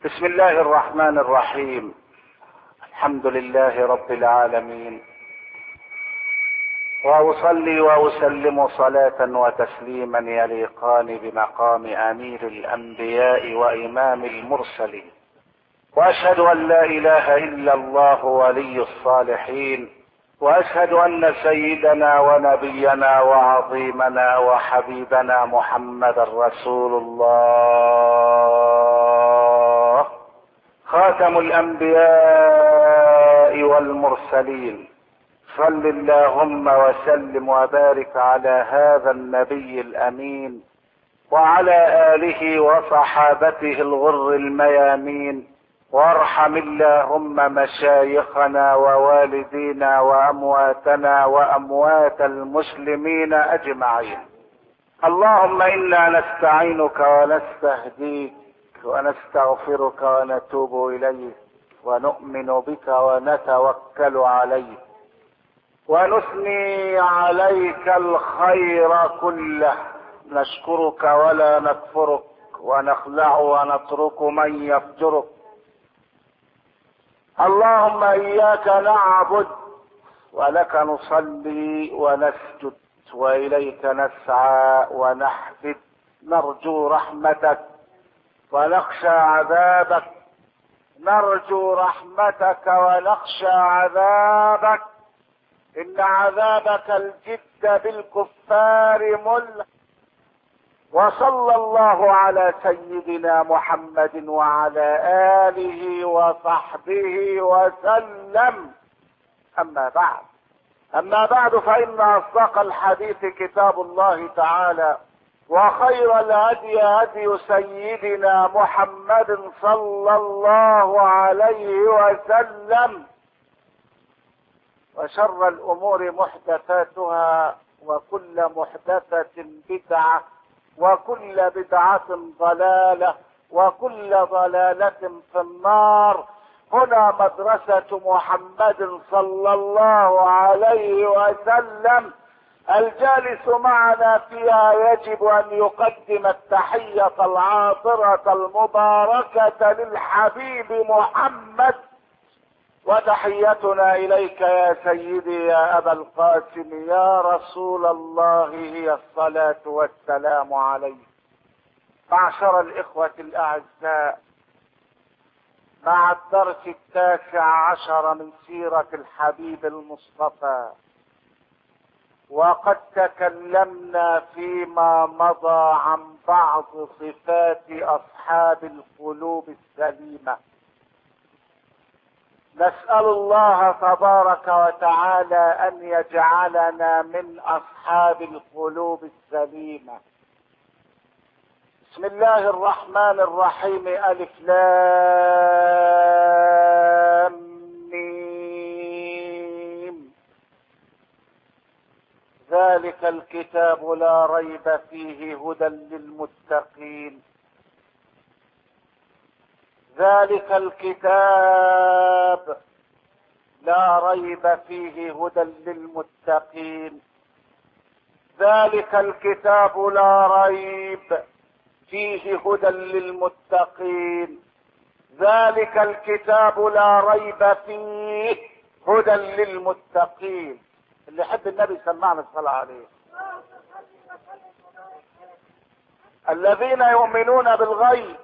بسم الله الرحمن الرحيم الحمد لله رب العالمين واصلي واسلم صلاه وتسليما يليقان بمقام امير الانبياء وامام المرسلين واشهد ان لا اله الا الله ولي الصالحين واشهد ان سيدنا ونبينا وعظيمنا وحبيبنا محمدا رسول الله خاتم الانبياء والمرسلين صل اللهم وسلم وبارك على هذا النبي الامين وعلى اله وصحابته الغر الميامين وارحم اللهم مشايخنا ووالدينا وامواتنا واموات المسلمين اجمعين اللهم انا نستعينك ونستهديك ونستغفرك ونتوب اليك ونؤمن بك ونتوكل عليك ونثني عليك الخير كله نشكرك ولا نكفرك ونخلع ونترك من يفجرك اللهم اياك نعبد ولك نصلي ونسجد واليك نسعى ونحفد نرجو رحمتك ونخشى عذابك نرجو رحمتك ونخشى عذابك ان عذابك الجد بالكفار ملك وصلى الله على سيدنا محمد وعلى اله وصحبه وسلم اما بعد اما بعد فان اصدق الحديث كتاب الله تعالى وخير الهدي هدي سيدنا محمد صلى الله عليه وسلم وشر الامور محدثاتها وكل محدثه بدعه وكل بدعة ضلالة وكل ضلالة في النار هنا مدرسة محمد صلى الله عليه وسلم الجالس معنا فيها يجب ان يقدم التحية العاطرة المباركة للحبيب محمد وتحيتنا اليك يا سيدي يا ابا القاسم يا رسول الله هي الصلاه والسلام عليك معشر الاخوه الاعزاء مع الدرس التاسع عشر من سيره الحبيب المصطفى وقد تكلمنا فيما مضى عن بعض صفات اصحاب القلوب السليمه نسأل الله تبارك وتعالى أن يجعلنا من أصحاب القلوب السليمة بسم الله الرحمن الرحيم ألف لام ميم ذلك الكتاب لا ريب فيه هدى للمتقين ذلك الكتاب لا ريب فيه هدى للمتقين ذلك الكتاب لا ريب فيه هدى للمتقين ذلك الكتاب لا ريب فيه هدى للمتقين اللي يحب النبي سمعنا الصلاة عليه الذين يؤمنون بالغيب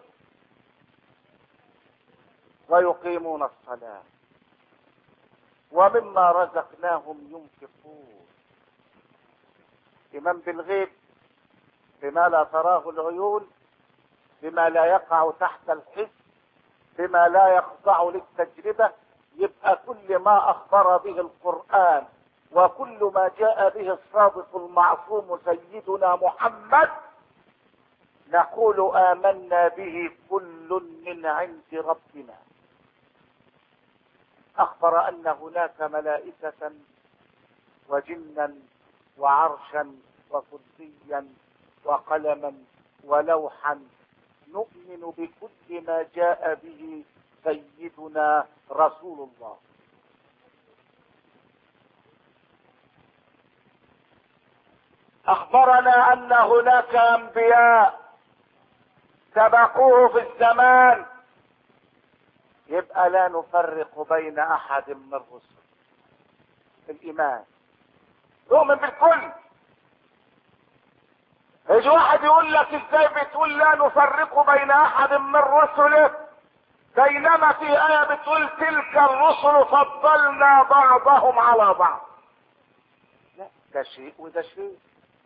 ويقيمون الصلاة ومما رزقناهم ينفقون إيمان بالغيب بما لا تراه العيون بما لا يقع تحت الحس بما لا يخضع للتجربة يبقى كل ما أخبر به القرآن وكل ما جاء به الصادق المعصوم سيدنا محمد نقول آمنا به كل من عند ربنا اخبر ان هناك ملائكة وجنا وعرشا وكرسيا وقلما ولوحا نؤمن بكل ما جاء به سيدنا رسول الله اخبرنا ان هناك انبياء سبقوه في الزمان يبقى لا نفرق بين احد من الرسل الايمان نؤمن بالكل يجي واحد يقول لك ازاي بتقول لا نفرق بين احد من رسله بينما في آية بتقول تلك الرسل فضلنا بعضهم على بعض لا ده شيء وده شيء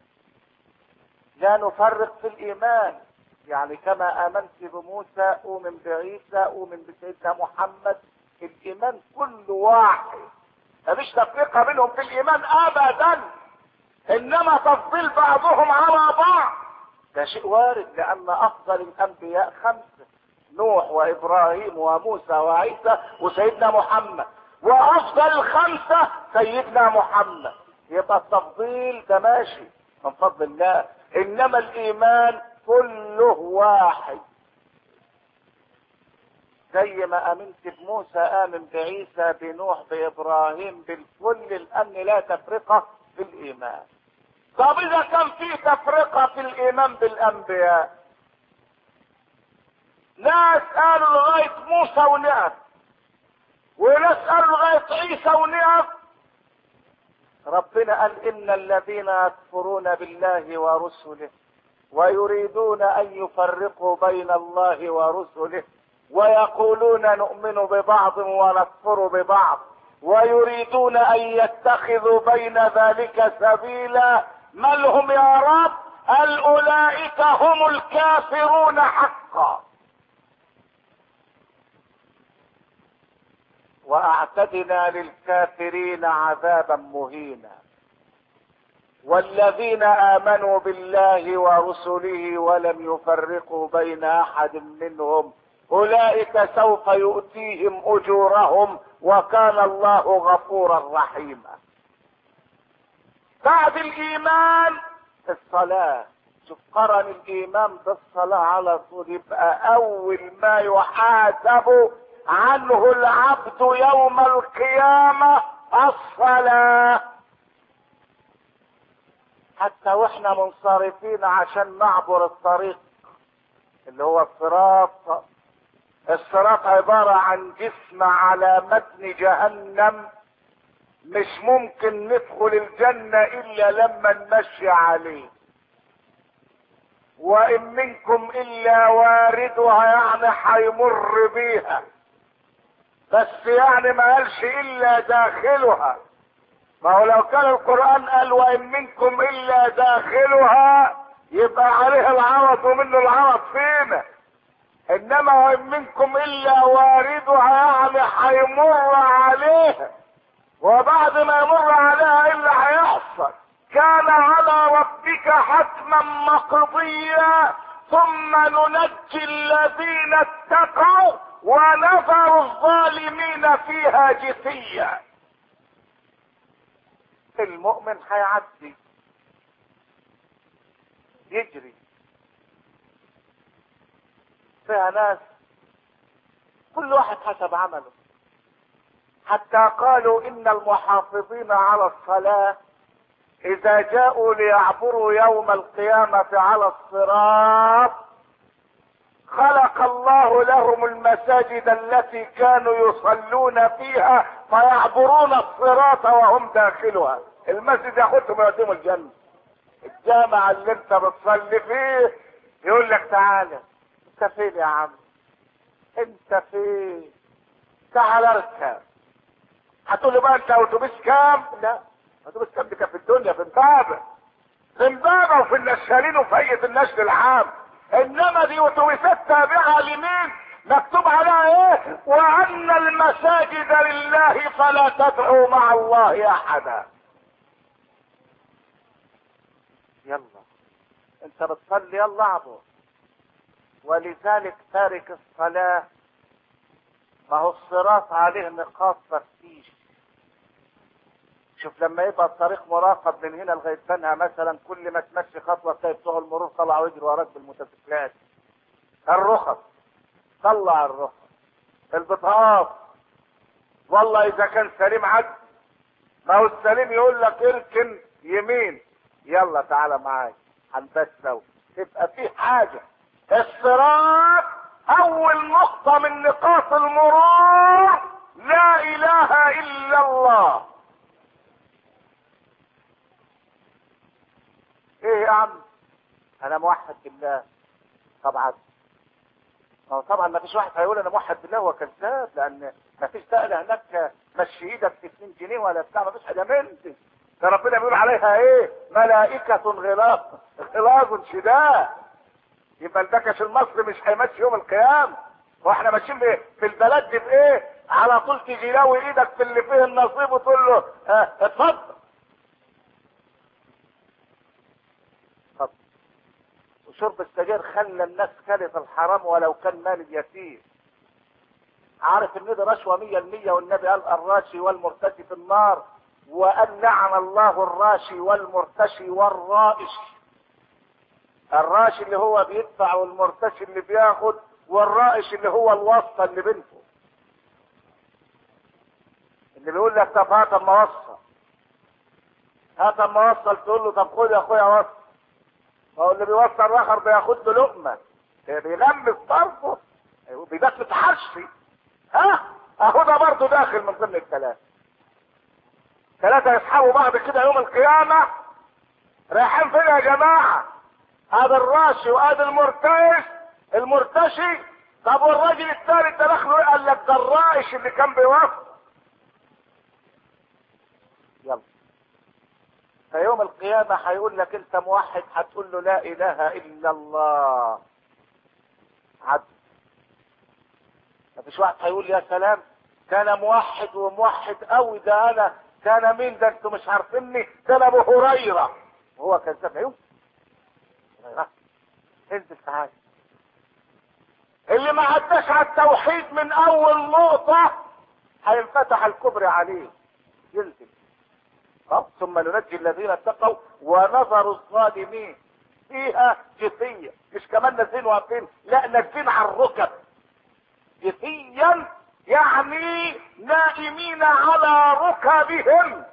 لا نفرق في الإيمان يعني كما آمنت بموسى أؤمن بعيسى أؤمن بسيدنا محمد الإيمان كل واحد مفيش تفرقة بينهم في الإيمان أبدا إنما تفضيل بعضهم على بعض ده شيء وارد لأن أفضل الأنبياء خمسة نوح وابراهيم وموسى وعيسى وسيدنا محمد وافضل الخمسه سيدنا محمد يبقى التفضيل ده ماشي من فضل الله انما الايمان كله واحد زي ما امنت بموسى امن بعيسى بنوح بابراهيم بالكل الان لا تفرقه في الايمان طب اذا كان في تفرقه في الايمان بالانبياء ناس قالوا لغاية موسى ونقف وناس قالوا لغاية عيسى ونقف ربنا قال إن الذين يكفرون بالله ورسله ويريدون أن يفرقوا بين الله ورسله ويقولون نؤمن ببعض ونكفر ببعض ويريدون أن يتخذوا بين ذلك سبيلا ما لهم يا رب قال أولئك هم الكافرون حقا واعتدنا للكافرين عذابا مهينا والذين امنوا بالله ورسله ولم يفرقوا بين احد منهم اولئك سوف يؤتيهم اجورهم وكان الله غفورا رحيما بعد الايمان الصلاه شوف قرن الايمان بالصلاه على طول يبقى اول ما يحاسب عنه العبد يوم القيامة الصلاة حتى واحنا منصرفين عشان نعبر الطريق اللي هو الصراط الصراط عبارة عن جسم على متن جهنم مش ممكن ندخل الجنة الا لما نمشي عليه وان منكم الا واردها يعني هيمر بيها بس يعني ما قالش الا داخلها ما هو لو كان القرآن قال وان منكم الا داخلها يبقى عليه العوض ومنه العوض فينا انما وان منكم الا واردها يعني هيمر عليها وبعد ما يمر عليها ايه اللي هيحصل كان على ربك حتما مقضيا ثم ننجي الذين اتقوا ونذر الظالمين فيها جثيا المؤمن هيعدي يجري فيها ناس كل واحد حسب عمله حتى قالوا ان المحافظين على الصلاه اذا جاءوا ليعبروا يوم القيامه على الصراط خلق الله لهم المساجد التي كانوا يصلون فيها فيعبرون الصراط وهم داخلها المسجد ياخدهم يوديهم الجنة الجامع اللي انت بتصلي فيه يقول لك تعالى انت فين يا عم انت فين تعال اركب هتقول لي بقى انت اتوبيس كام لا اتوبيس كام دي كان في الدنيا في امبابه في امبابه وفي النشالين وفي هيئه النشر العام انما دي اتوبيسات تابعه لمين مكتوب عليها ايه وان المساجد لله فلا تدعوا مع الله احدا يلا انت بتصلي يلا اعبر ولذلك تارك الصلاة ما هو الصراط عليه نقاط تفتيش شوف لما يبقى الطريق مراقب من هنا لغايه بنها مثلا كل ما تمشي خطوه تلاقي بتوع المرور طلعوا يجروا وراك بالموتوسيكلات الرخص طلع الرخص البطاقات والله اذا كان سليم عد ما هو السليم يقول لك اركن يمين يلا تعالى معايا هنبات سوا تبقى في حاجه الصراط اول نقطة من نقاط المرور لا اله الا الله ايه يا عم انا موحد بالله طبعا ما هو طبعا ما فيش واحد هيقول انا موحد بالله هو كذاب لان ما فيش سائله هناك مشي ايدك في 2 جنيه ولا بتاع ما فيش حاجه منتج ده ربنا بيقول عليها ايه ملائكة غلاظ غلاظ شداد يبقى البكش المصري مش هيمشي يوم القيامة واحنا ماشيين في البلد دي بايه على طول تيجي لاوي ايدك في اللي فيه النصيب وتقول له اه اتفضل اتفضل وشرب السجاير خلى الناس كلت الحرام ولو كان مال اليتيم عارف ان ده رشوه 100% والنبي قال الراشي والمرتشي في النار وقال لعن الله الراشي والمرتشي والرائش الراشي اللي هو بيدفع والمرتشي اللي بياخد والرائش اللي هو الواسطة اللي بينهم اللي بيقول لك طب هات اما وصل هات اما وصل تقول له طب خد يا اخويا وصل ما هو اللي بيوصل الاخر بياخد له لقمه بيلمس طرفه بيبات حرشي ها اهو ده برضه داخل من ضمن الكلام ثلاثة يسحبوا بعض كده يوم القيامة رايحين فين يا جماعة هذا الراشي وهذا المرتش المرتشي طب والراجل الثالث ده دخله ايه قال لك ده الرائش اللي كان بيوفر يلا فيوم القيامة هيقول لك انت موحد هتقول له لا اله الا الله عد مفيش واحد هيقول يا سلام كان موحد وموحد قوي ده انا كان مين ده انتوا مش عارفيني كان ابو هريرة وهو كان سبعيون انزل تعالى اللي ما عداش على التوحيد من اول نقطة هينفتح الكبر عليه ينزل طب ثم ننجي الذين اتقوا ونظر الظالمين فيها جثية مش كمان نازلين واقفين لا نازلين على الركب جثيا يعني نائمين على ركبهم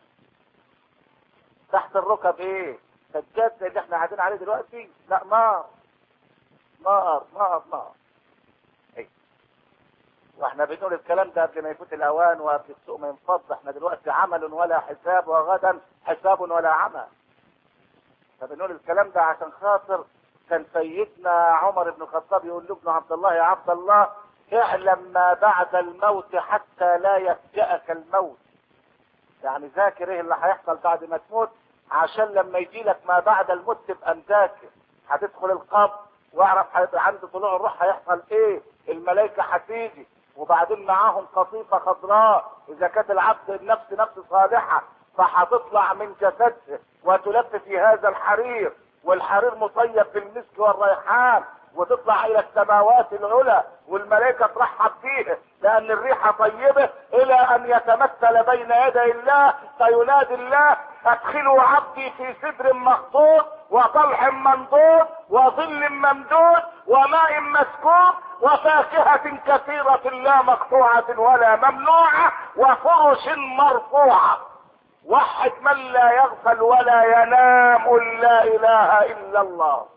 تحت الركب ايه سجاد زي اللي احنا قاعدين عليه دلوقتي لا نار نار نار نار ايه واحنا بنقول الكلام ده قبل ما يفوت الاوان وقبل السوق ما ينفض احنا دلوقتي عمل ولا حساب وغدا حساب ولا عمل فبنقول الكلام ده عشان خاطر كان سيدنا عمر بن الخطاب يقول لابنه عبد الله يا عبد الله اعلم ما بعد الموت حتى لا يفجأك الموت يعني ذاكر ايه اللي هيحصل بعد ما تموت عشان لما يجي لك ما بعد الموت تبقى مذاكر هتدخل القبر واعرف عند طلوع الروح هيحصل ايه الملائكه هتيجي وبعدين معاهم قطيفه خضراء اذا كانت العبد النفس نفس صالحه فهتطلع من جسده وتلف في هذا الحرير والحرير مطيب بالمسك والريحان وتطلع الى السماوات العلى والملائكة ترحب فيه لان الريحة طيبة الى ان يتمثل بين يدي الله فينادي الله ادخلوا عبدي في سدر مخطوط وطلح منضود وظل ممدود وماء مسكوب وفاكهة كثيرة لا مقطوعة ولا ممنوعة وفرش مرفوعة وحد من لا يغفل ولا ينام قل لا اله الا الله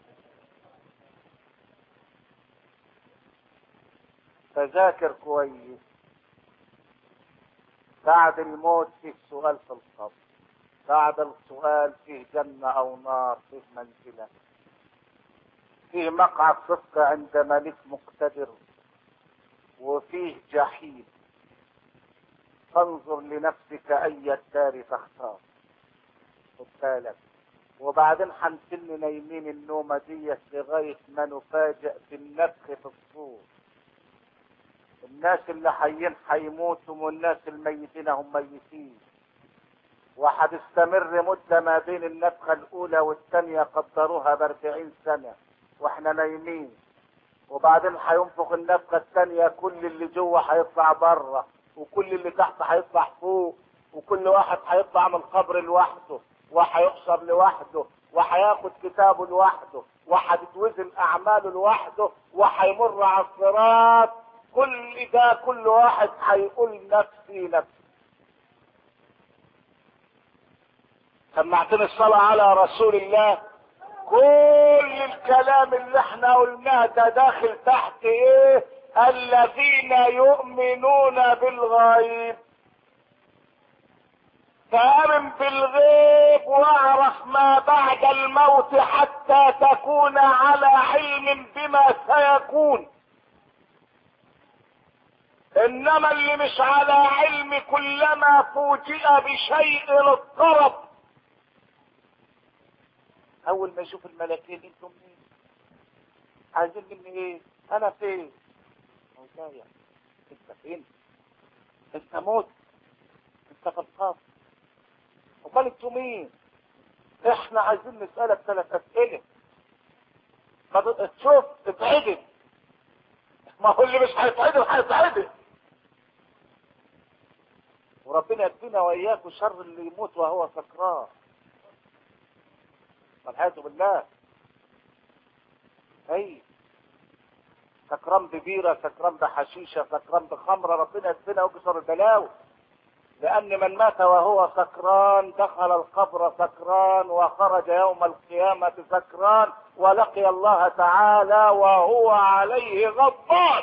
فذاكر كويس بعد الموت فيه سؤال في القبر بعد السؤال فيه جنة او نار فيه منزلة فيه مقعد صدق عند ملك مقتدر وفيه جحيم فانظر لنفسك اي الدار تختار خد بالك وبعدين هنسن نايمين النومه ديت لغايه ما نفاجئ بالنفخ في الصور الناس اللي حيين حيموتوا والناس الميتين هم ميتين وهتستمر مدة ما بين النفخة الأولى والثانية قدروها بأربعين سنة واحنا نايمين وبعدين هينفخ النفخة الثانية كل اللي جوه هيطلع بره وكل اللي تحت هيطلع فوق وكل واحد هيطلع من القبر لوحده وهيحشر لوحده وهياخد كتابه لوحده وهتتوزن أعماله لوحده وهيمر على الصراط كل ده كل واحد هيقول نفسي نفسي سمعتني الصلاة على رسول الله كل الكلام اللي احنا قلناه ده داخل تحت ايه الذين يؤمنون بالغيب فامن بالغيب واعرف ما بعد الموت حتى تكون على علم بما سيكون انما اللي مش على علم كلما فوجئ بشيء اضطرب اول ما يشوف الملكين انتم مين عايزين مني ايه انا فين مولاي انت فين انت موت انت في القبر امال انتوا مين احنا عايزين نسالك ثلاث اسئله طب تشوف اتعدل ما هو اللي مش هيتعدل هيتعدل وربنا يكفينا واياكم شر اللي يموت وهو سكران والحياة بالله اي سكران ببيرة سكران بحشيشة سكران بخمرة ربنا يكفينا ويكسر البلاوي لأن من مات وهو سكران دخل القبر سكران وخرج يوم القيامة سكران ولقي الله تعالى وهو عليه غضبان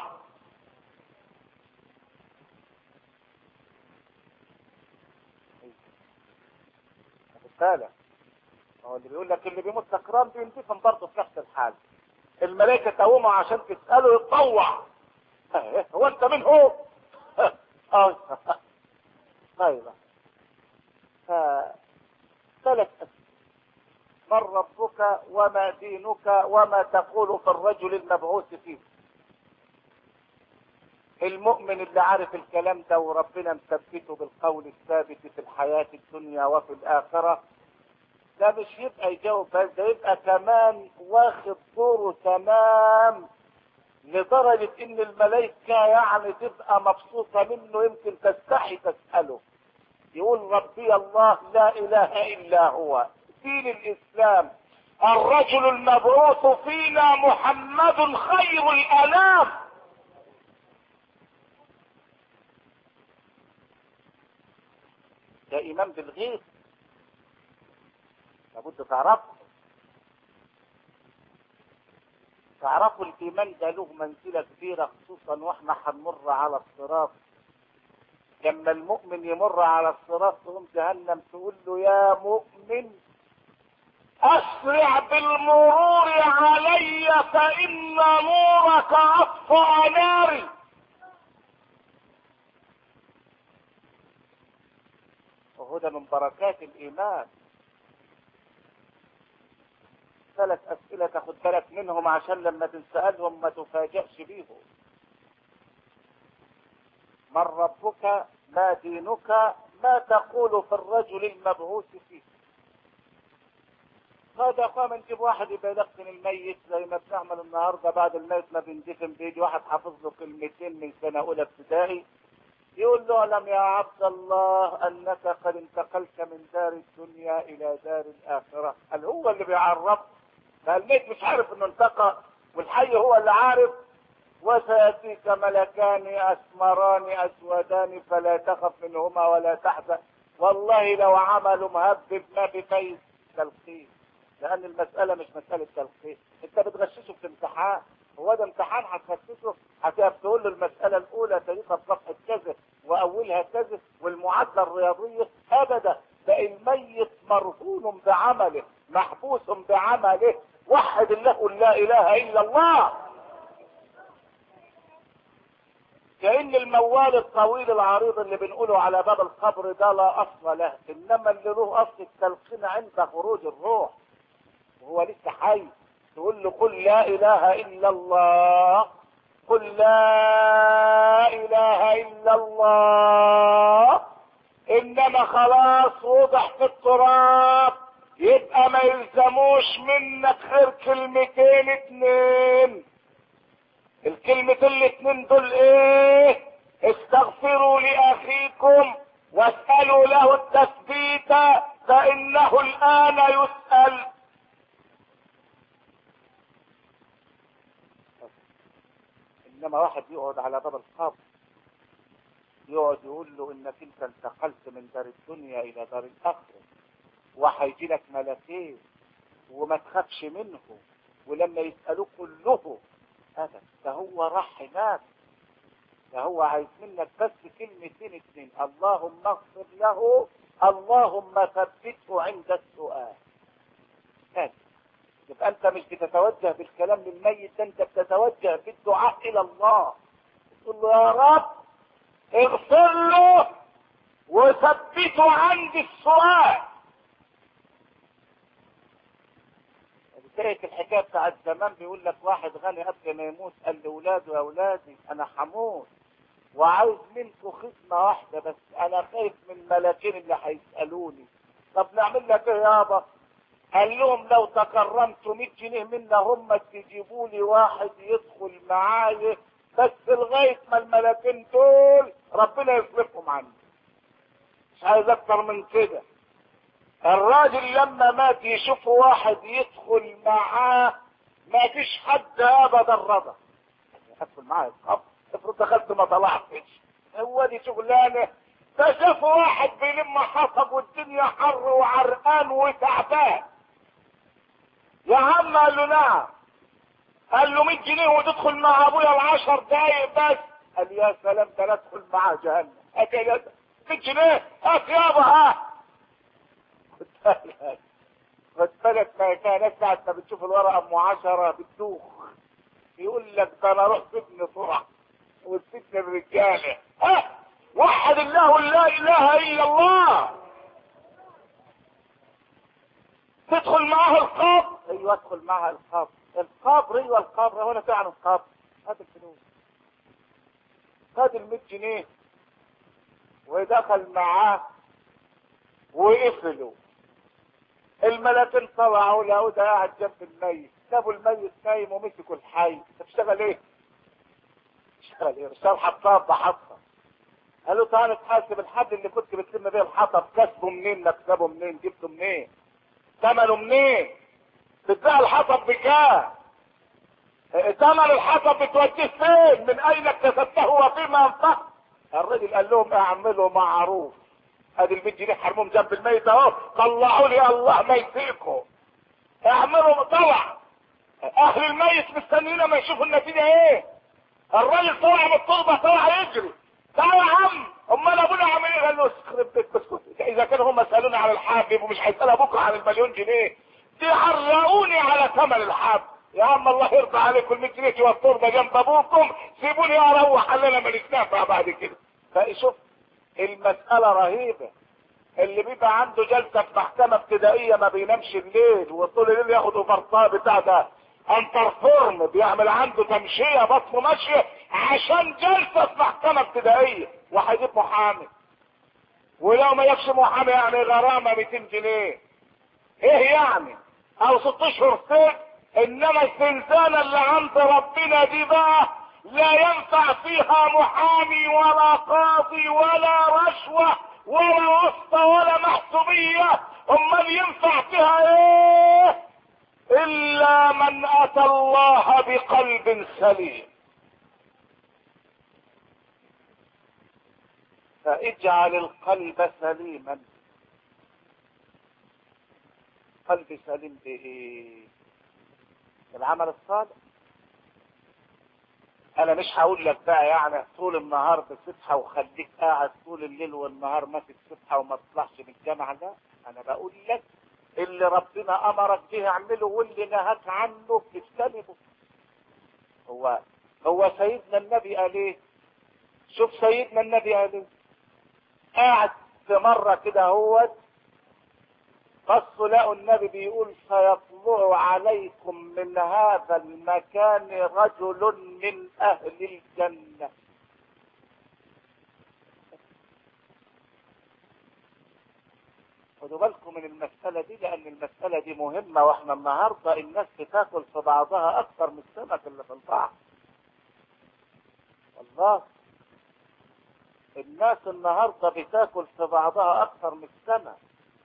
بالتالي هو اللي بيقول لك اللي بيموت سكران بيندفن برضه في نفس الحال الملائكة تقوموا عشان تسأله يتطوع هو انت من هو؟ اه طيب ثلاث من ربك وما دينك وما تقول في الرجل المبعوث فيه المؤمن اللي عارف الكلام ده وربنا مثبته بالقول الثابت في الحياة الدنيا وفي الآخرة ده مش يبقى يجاوب بس ده يبقى كمان واخد دوره تمام لدرجة ان الملائكة يعني تبقى مبسوطة منه يمكن تستحي تسأله يقول ربي الله لا اله الا هو دين الاسلام الرجل المبعوث فينا محمد خير الانام ده ايمان بالغيب لابد تعرفه تعرفوا الايمان ده له منزله كبيره خصوصا واحنا هنمر على الصراط لما المؤمن يمر على الصراط تقوم جهنم تقول له يا مؤمن اسرع بالمرور علي فان نورك اطفا ناري وهو ده من بركات الايمان ثلاث أسئلة تاخد بالك منهم عشان لما تنسألهم ما تفاجئش بيهم من ربك ما دينك ما تقول في الرجل المبعوث فيه هذا قام نجيب واحد يبقى يلقن الميت زي ما بنعمل النهارده بعد الميت ما بندفن بيجي واحد حافظ له كلمتين من سنه اولى ابتدائي يقول له اعلم يا عبد الله انك قد انتقلت من دار الدنيا الى دار الاخره هل هو اللي بيعرف فالميت مش عارف انه انتقى والحي هو اللي عارف وسياتيك ملكان اسمران اسودان فلا تخف منهما ولا تحزن والله لو عملوا مهبب ما بفيز تلقين لان المساله مش مساله تلقين انت بتغششه في امتحان هو ده امتحان هتغششه هتبقى تقول له المساله الاولى تاريخها بصفحه كذا واولها كذا والمعادله الرياضيه ابدا ده الميت مرهون بعمله محبوس بعمله وحد الله لا اله الا الله كأن الموال الطويل العريض اللي بنقوله على باب القبر ده لا اصل له انما اللي له اصل التلقين عند خروج الروح وهو لسه حي تقول له قل لا اله الا الله قل لا اله الا الله انما خلاص وضح في التراب يبقى ما يلزموش منك غير كلمتين اتنين الكلمتين الاتنين دول ايه استغفروا لاخيكم واسألوا له التثبيت فانه الان يسأل انما واحد يقعد على باب القبر يقعد يقول له انك انت انتقلت من دار الدنيا الى دار الاخره وهيجي لك ملكين وما تخافش منه ولما يسألوه كله هذا ده هو راح هناك ده هو عايز منك بس كلمتين اتنين اللهم اغفر له اللهم ثبته عند السؤال هذا يبقى انت مش بتتوجه بالكلام للميت ده انت بتتوجه بالدعاء الى الله تقول له يا رب اغفر له وثبته عند السؤال بداية الحكاية بتاعت زمان بيقول لك واحد غني قبل ما يموت قال لأولاده يا أولادي أنا حموت وعاوز منكم خدمة واحدة بس أنا خايف من الملاكين اللي هيسألوني طب نعمل لك إيه يابا؟ قال لهم لو تكرمت 100 جنيه منا هم تجيبوا لي واحد يدخل معايا بس لغاية ما الملاكين دول ربنا يصرفهم عني مش عايز أكتر من كده الراجل لما مات يشوف واحد يدخل معاه ما فيش حد ابدا رضى ادخل معاه القبر افرض دخلت ما طلعتش هو دي شغلانه فشاف واحد بيلم حطب والدنيا حر وعرقان وتعبان يا عم قال له نعم قال له 100 جنيه وتدخل مع ابويا العشر دقايق بس قال يا سلام ده ادخل معاه جهنم هات يا 100 جنيه هات يابا ها خد بالك ما كان ناس ساعة ما بتشوف الورقة ام عشرة بتدوخ يقول لك ده انا اروح سجن سرعة والسجن الرجالة ها وحد الله لا اله الا الله تدخل معاه القبر ايوه ادخل معها القبر القبر ايوه القبر هو انا فعلا القبر هات الفلوس خد ال 100 جنيه ودخل معاه وقفلوا الملاكين طلعوا لقوا ده قاعد جنب الميت سابوا الميت نايم ومسكوا الحي انت بتشتغل ايه؟ بتشتغل ايه؟ بتشتغل حطاب بحطه قالوا تعالى نتحاسب الحد اللي كنت بتلم بيه الحطب كسبه منين مكسبه منين جبته منين ثمنه منين بتبيع الحطب بكام ثمن الحطب بتوديه فين من اين اكتسبته وفيما انفقت الراجل قال لهم اعملوا معروف ادي ال 100 جنيه حرمهم جنب الميت اهو طلعوا لي الله ما يسيقوا اعملوا طلع اهل الميت مستنيين ما يشوفوا النتيجه ايه الراجل طلع من التربه طلع يجري تعال يا عم امال ابونا عامل ايه قال له يخرب بيت بسكوت اذا كانوا هم سالوني على الحاب ومش هيسالها بكره عن المليون جنيه دي حرقوني على ثمن الحاب يا عم الله يرضى عليكم ال 100 جنيه والتربه جنب ابوكم سيبوني اروح خلينا ما نتنافع بعد كده فشوف المسألة رهيبة اللي بيبقى عنده جلسة في محكمة ابتدائية ما بينامش الليل وطول الليل ياخد اوفرطاه بتاع ده انتر فورم بيعمل عنده تمشية بطنه ماشية عشان جلسة في محكمة ابتدائية وهيجيب محامي ولو ما يكش محامي يعني غرامة 200 جنيه ايه يعني او ست اشهر سجن انما الزنزانة اللي عند ربنا دي بقى لا ينفع فيها محامي ولا قاضي ولا رشوة ولا واسطة ولا محسوبية امال ينفع فيها ايه الا من اتى الله بقلب سليم فاجعل القلب سليما قلب سليم بايه العمل الصالح انا مش هقول لك بقى يعني طول النهار بتصحى وخليك قاعد طول الليل والنهار ماسك صبحة وما تطلعش من الجامعة ده انا بقول لك اللي ربنا امرك به اعمله واللي نهاك عنه اجتنبه هو هو سيدنا النبي قال ايه شوف سيدنا النبي قال ايه قاعد في مرة كده هو بصوا لقوا النبي بيقول سيطلع عليكم من هذا المكان رجل من اهل الجنة خدوا بالكم من المسألة دي لأن المسألة دي مهمة وإحنا النهاردة الناس بتاكل في بعضها أكثر من السمك اللي في البحر. والله الناس النهاردة بتاكل في بعضها أكثر من السمك.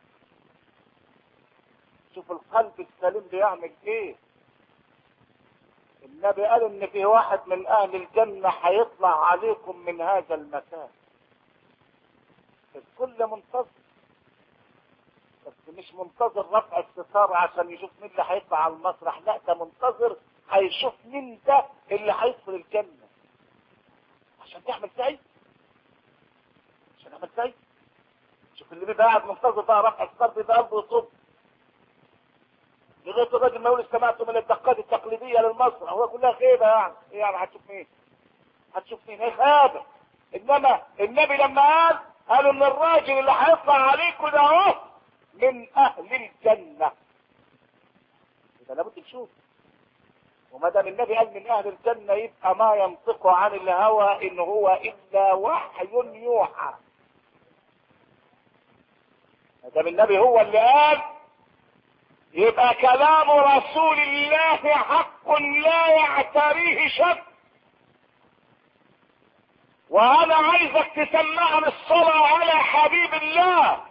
شوف القلب السليم بيعمل إيه. النبي قال إن في واحد من أهل الجنة هيطلع عليكم من هذا المكان. الكل منتصر بس مش منتظر رفع الستار عشان يشوف مين اللي هيطلع على المسرح لا ده منتظر هيشوف مين ده اللي هيدخل الجنة عشان تعمل سعي عشان تعمل سعي شوف اللي بيبقى قاعد منتظر بقى رفع الستار بيبقى قلبه يصب لغايه الراجل ما يقول استمعت من الدقات التقليديه للمسرح هو كلها خيبه يعني ايه يعني هتشوف مين هتشوف مين ايه خيبه انما النبي لما قال قالوا ان الراجل اللي هيطلع عليكم ده اهو من اهل الجنه يبقى لابد نشوف وما دام النبي قال من اهل الجنه يبقى ما ينطق عن الهوى ان هو الا وحي يوحى ما دام النبي هو اللي قال يبقى كلام رسول الله حق لا يعتريه شك وانا عايزك تسمعني الصلاة على حبيب الله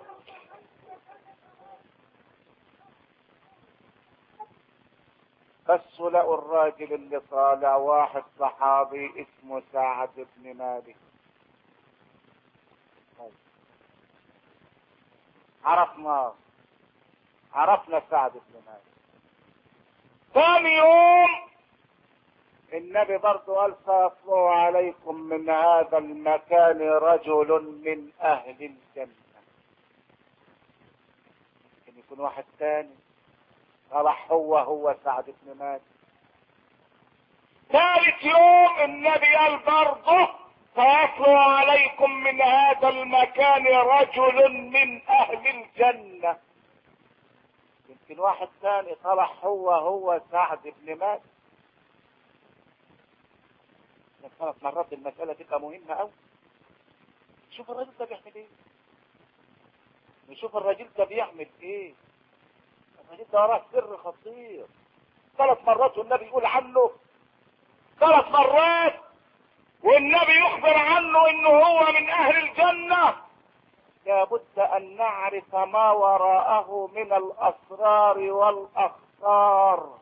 بس لقوا الراجل اللي طالع واحد صحابي اسمه سعد بن مالك عرفناه عرفنا سعد بن مالك ثاني يوم النبي برضه قال سيطلع عليكم من هذا المكان رجل من اهل الجنة ممكن يكون واحد ثاني طلع هو هو سعد بن مالك ثالث يوم النبي قال برضه سيطلع عليكم من هذا المكان رجل من اهل الجنه يمكن واحد ثاني طلع هو هو سعد بن مالك ثلاث مرات المسألة تبقى مهمة أوي شوف الراجل ده بيعمل ايه نشوف الراجل ده بيعمل ايه الراجل ده وراه سر خطير ثلاث مرات والنبي يقول عنه ثلاث مرات والنبي يخبر عنه انه هو من اهل الجنه لابد ان نعرف ما وراءه من الاسرار والاخطار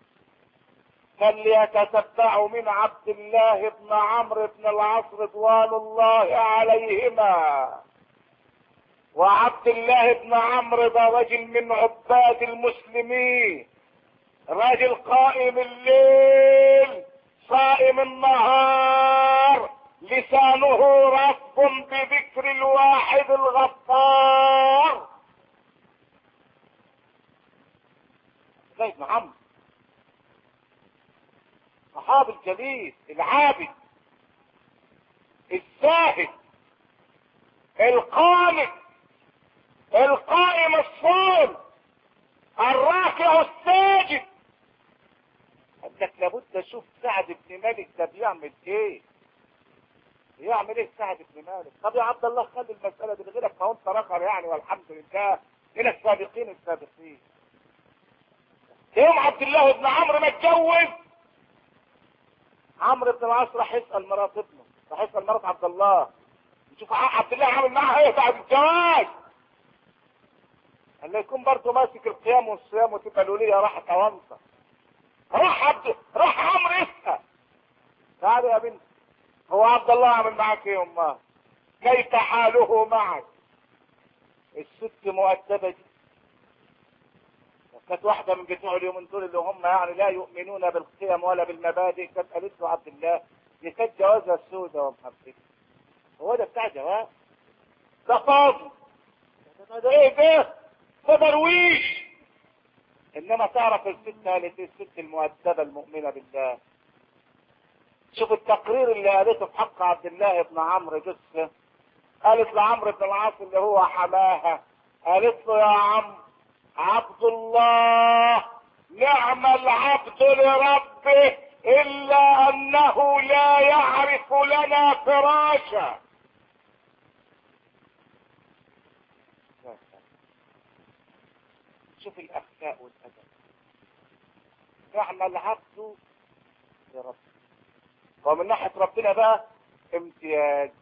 فليتتبعوا من عبد الله بن عمرو بن العاص رضوان الله عليهما وعبد الله بن عمرو ده رجل من عباد المسلمين راجل قائم الليل صائم النهار لسانه رطب بذكر الواحد الغفار زي ابن عمرو صحابي الجليل العابد الزاهد القانت القائم الصوم الراكع الساجد قال لك لابد اشوف سعد بن مالك ده بيعمل ايه يعمل ايه سعد بن مالك طب يا عبد الله خلي المسألة دي غيرك ما هو انت رقم يعني والحمد لله من السابقين السابقين يوم عبد الله بن عمرو ما اتجوز عمرو بن العاص راح يسأل مرات ابنه راح يسأل مرات عبد الله يشوف عبد الله عامل معاها ايه بعد الجواز قال له يكون برضه ماسك القيام والصيام وتبقى الولية راحت اوانطة راح عبد راح عمرو يسأل تعالي يا بنت هو عبد الله عامل معاك ايه امه كيف حاله معك الست مؤدبة دي كانت واحدة من بتوع اليومين دول اللي هم يعني لا يؤمنون بالقيم ولا بالمبادئ كانت قالت له عبد الله دي كانت جوازها السوداء ومحبتها هو ده بتاع جواز ده فاضي ده ايه ده ده درويش انما تعرف الست قالت ايه الست المؤدبة المؤمنة بالله شوف التقرير اللي قالته في حق عبد الله بن عمرو جثة قالت لعمرو بن العاص اللي هو حماها قالت له يا عم عبد الله نعم العبد لربه الا انه لا يعرف لنا فراشا شوف الاخلاق والادب نعم العبد لربه ومن ناحيه ربنا بقى امتياز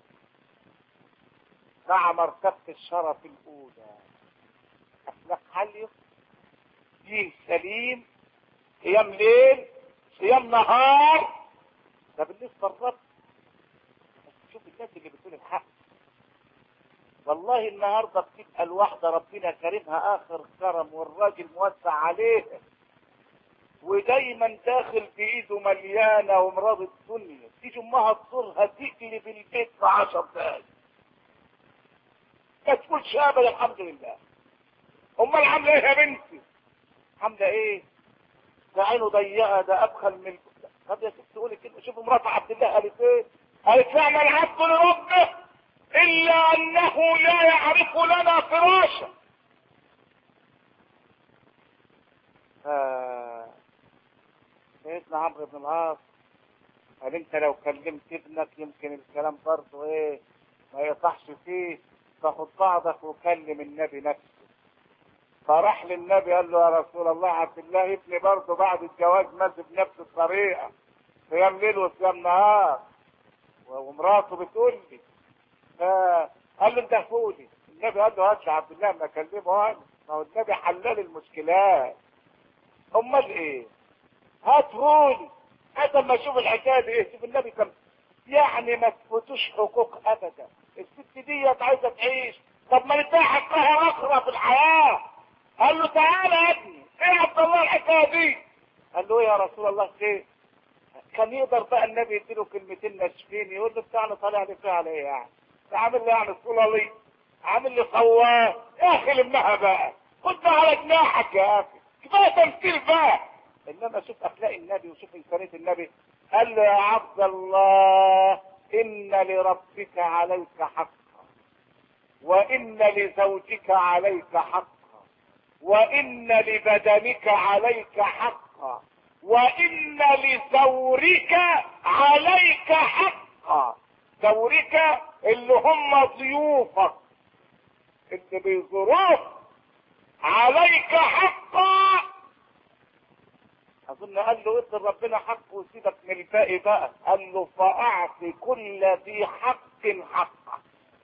مع مرتبه الشرف الاولى اخلاق عاليه دين سليم صيام ليل صيام نهار ده بالنسبه للرب شوف الناس اللي بتقول الحق والله النهاردة بتبقى الواحدة ربنا كرمها آخر كرم والراجل موسع عليه ودايما داخل بإيده مليانة ومراض الدنيا تيجي أمها تزورها تقلب البيت في عشر دقايق ما تقولش أبدا الحمد لله أمال عاملة إيه يا بنتي؟ عاملة إيه؟ ده عينه ضيقة ده أبخل من طب يا ست قولي كده شوفوا مرات عبد الله قالت إيه؟ قالت نعم العبد لربه إلا أنه لا يعرف لنا فراشا آه. سيدنا عمرو بن العاص قال انت لو كلمت ابنك يمكن الكلام برضه ايه ما يصحش فيه فخد بعضك وكلم النبي نفسه فراح للنبي قال له يا رسول الله عبد الله ابني برضه بعد الجواز مات بنفس الطريقه صيام ليل وصيام نهار ومراته بتقول لي فقال له انت فولي النبي قال له هات لي عبد الله ما اكلمه انا ما هو النبي حلال المشكلات امال ايه هات فولي هات اما اشوف الحكايه دي ايه شوف النبي كم يعني ما تفوتوش حقوق ابدا الست ديت عايزه تعيش طب ما نديها حقها اخرى في الحياه قال له تعالى يا ابني ايه يا عبد الله الحكايه دي قال له يا رسول الله خير كان يقدر بقى النبي يديله كلمتين ناشفين يقول له بتاعنا طالع لي فيها على ايه يعني عامل لي يعني صلالي عامل لي صواه يا اخي لمها بقى خد بقى على جناحك يا اخي كفايه تمثيل بقى انما شوف اخلاق النبي وشوف انسانيه النبي قال له يا عبد الله ان لربك عليك حقا وان لزوجك عليك حقا وان لبدنك عليك حقا وان لزورك عليك حقا زورك اللي هم ضيوفك اللي بيزوروك عليك حقا اظن قال له ادي ربنا حقه وسيبك من الباقي بقى قال له فاعط كل ذي حق حقه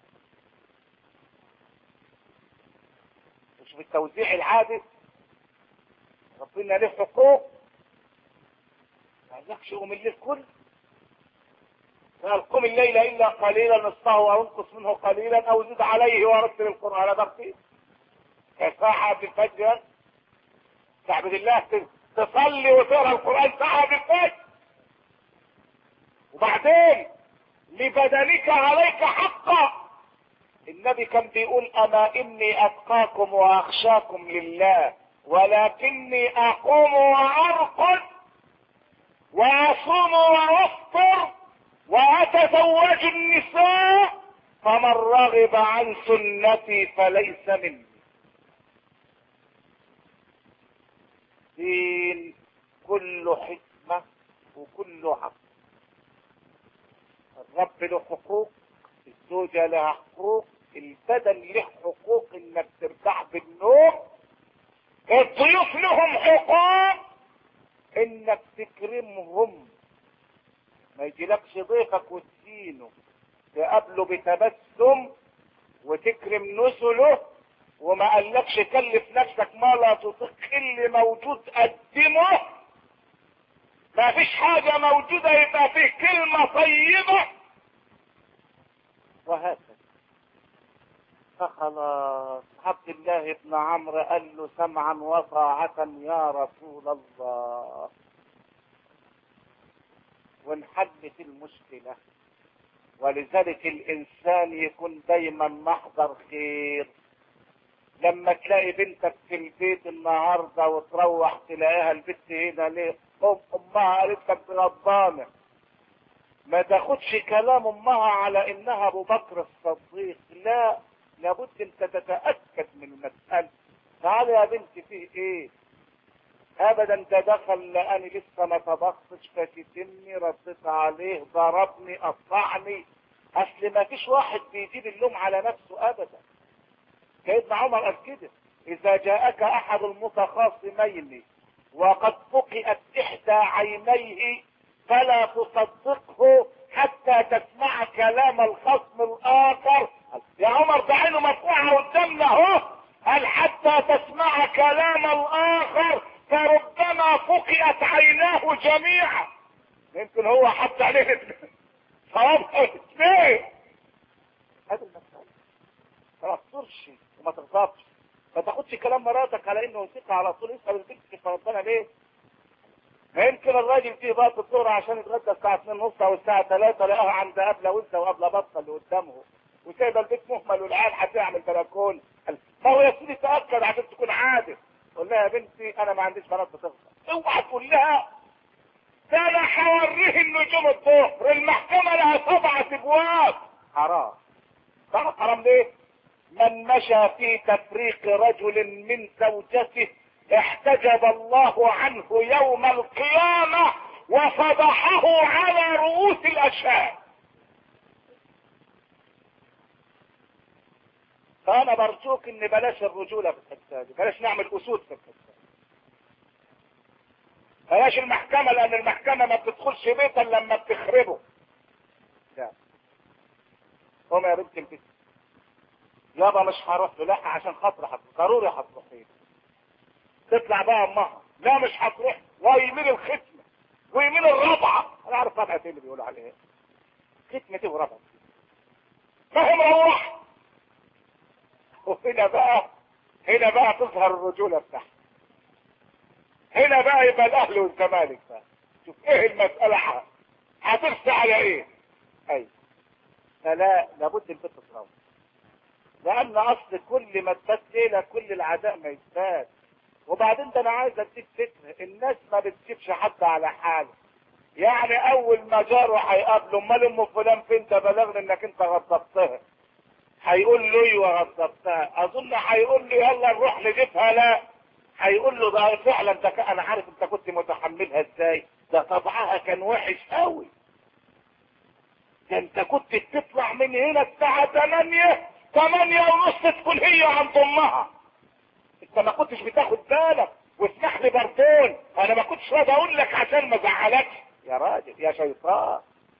مش بالتوزيع العادل ربنا له حقوق ما قالكش قوم الليل كله قال قم الليل الا قليلا نصفه او انقص منه قليلا او زد عليه ورتل القران ترتيل ساعة بالفجر تعبد الله تصلي وتقرا القران ساعة بالفجر وبعدين لبدنك عليك حقا النبي كان بيقول اما اني اتقاكم واخشاكم لله ولكني اقوم وارقد واصوم وافطر واتزوج النساء فمن رغب عن سنتي فليس مني دين كله حكمة وكله عقل الرب له حقوق الزوجة لها حقوق البدن له حقوق انك ترتاح بالنوم الضيوف لهم حقوق انك تكرمهم ما يجيلكش ضيفك وتسينه تقابله بتبسم وتكرم نزله وما قالكش كلف نفسك ما لا تطيق اللي موجود قدمه ما فيش حاجة موجودة يبقى فيه كلمة طيبة وهكذا فخلاص عبد الله بن عمرو قال له سمعا وطاعة يا رسول الله وانحلت المشكلة ولذلك الانسان يكون دايما محضر خير لما تلاقي بنتك في البيت النهارده وتروح تلاقيها البت هنا ليه ام امها قالت لك غضبانه ما تاخدش كلام امها على انها ابو بكر الصديق لا لابد انت تتاكد من المساله تعالى يا بنتي فيه ايه ابدا ده دخل لاني لسه ما طبختش فشتمني رديت عليه ضربني قطعني اصل ما فيش واحد بيجيب اللوم على نفسه ابدا سيدنا عمر قال كده اذا جاءك احد المتخاصمين وقد فقئت احدى عينيه فلا تصدقه حتى تسمع كلام الخصم الاخر يا عمر ده عينه مفتوحه قدامنا اهو قال حتى تسمع كلام الاخر فربما فقئت عيناه جميعا يمكن هو حط عليه صواب اثنين هذا المسألة مراتك على انه ثقة على طول اسأل البنت كيف ربنا ليه ما يمكن الراجل فيه بقى الظهر عشان يتغدى الساعة 2 ونص او الساعة 3 لقاها عند قبلة وانت وقبلة بطة اللي قدامه وسايبه البيت مهمل والعيال هتعمل بلكون ما هو يا سيدي تأكد عشان تكون عادل قول لها يا بنتي انا ما عنديش بنات بتغفر اوعى تقول لها ده انا هوريه النجوم الظهر المحكمة لها سبعة ابواب حرام تعرف حرام ليه من مشى في تفريق رجل من زوجته احتجب الله عنه يوم القيامة وفضحه على رؤوس الاشهاد فانا برجوك ان بلاش الرجولة في الحته دي بلاش نعمل اسود في الحته دي بلاش المحكمة لان المحكمة ما بتدخلش بيتا لما بتخربه لا قوم يا بنت البيت يابا مش هروح له لا عشان خاطر هتروح ضروري هتروحي تطلع بقى امها لا مش هتروح ويمين الختمة ويمين الرابعة انا عارف رابعة ايه اللي بيقولوا عليها ختمة ايه ورابعة ما هي مروح وهنا بقى هنا بقى تظهر الرجولة بتاعها هنا بقى يبقى الاهل والزمالك بقى شوف ايه المسألة هترسى على ايه اي فلا لابد البيت تتروح لان اصل كل ما تبات ليلة كل العداء ما يزداد وبعدين ده انا عايز اديك فكرة الناس ما بتسيبش حد على حاله يعني اول ما جاره هيقابله امال ام فلان فين ده بلغني انك انت غضبتها هيقول له ايوه غضبتها اظن هيقول له يلا نروح نجيبها لا هيقول له ده فعلا ده انا عارف انت كنت متحملها ازاي ده طبعها كان وحش قوي ده انت كنت بتطلع من هنا الساعة 8 8 ونص تكون هي عند امها انت ما كنتش بتاخد بالك واسمح لي برضون انا ما كنتش راضي اقول لك عشان ما ازعلكش يا راجل يا شيطان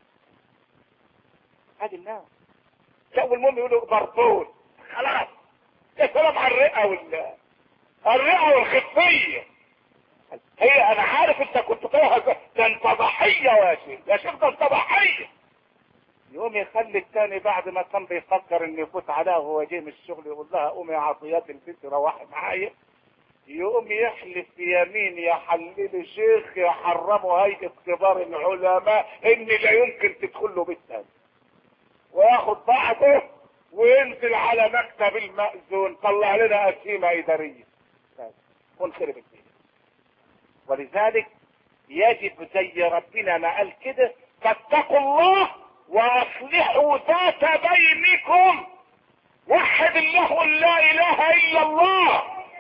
هذه الناس لا والمهم يقولوا برضون خلاص يا سلام على الرئة وال الرئة والخفية هي انا عارف انت كنت فيها ده انت ضحية يا شيخ يا شيخ ده انت ضحية يقوم يخلي التاني بعد ما كان بيفكر انه يفوت عليها وهو جاي من الشغل يقول لها قومي يا عطيات البيت روحي معايا يقوم يحلف يمين يا حليل شيخ يحرموا هيئة كبار العلماء ان لا يمكن تدخل له بيت تاني وياخد بعضه وينزل على مكتب المأذون طلع لنا أسيمة إدارية ونخرب الدين ولذلك يجب زي ربنا ما قال كده فاتقوا الله واصلحوا ذات بينكم وحد الله لا اله الا الله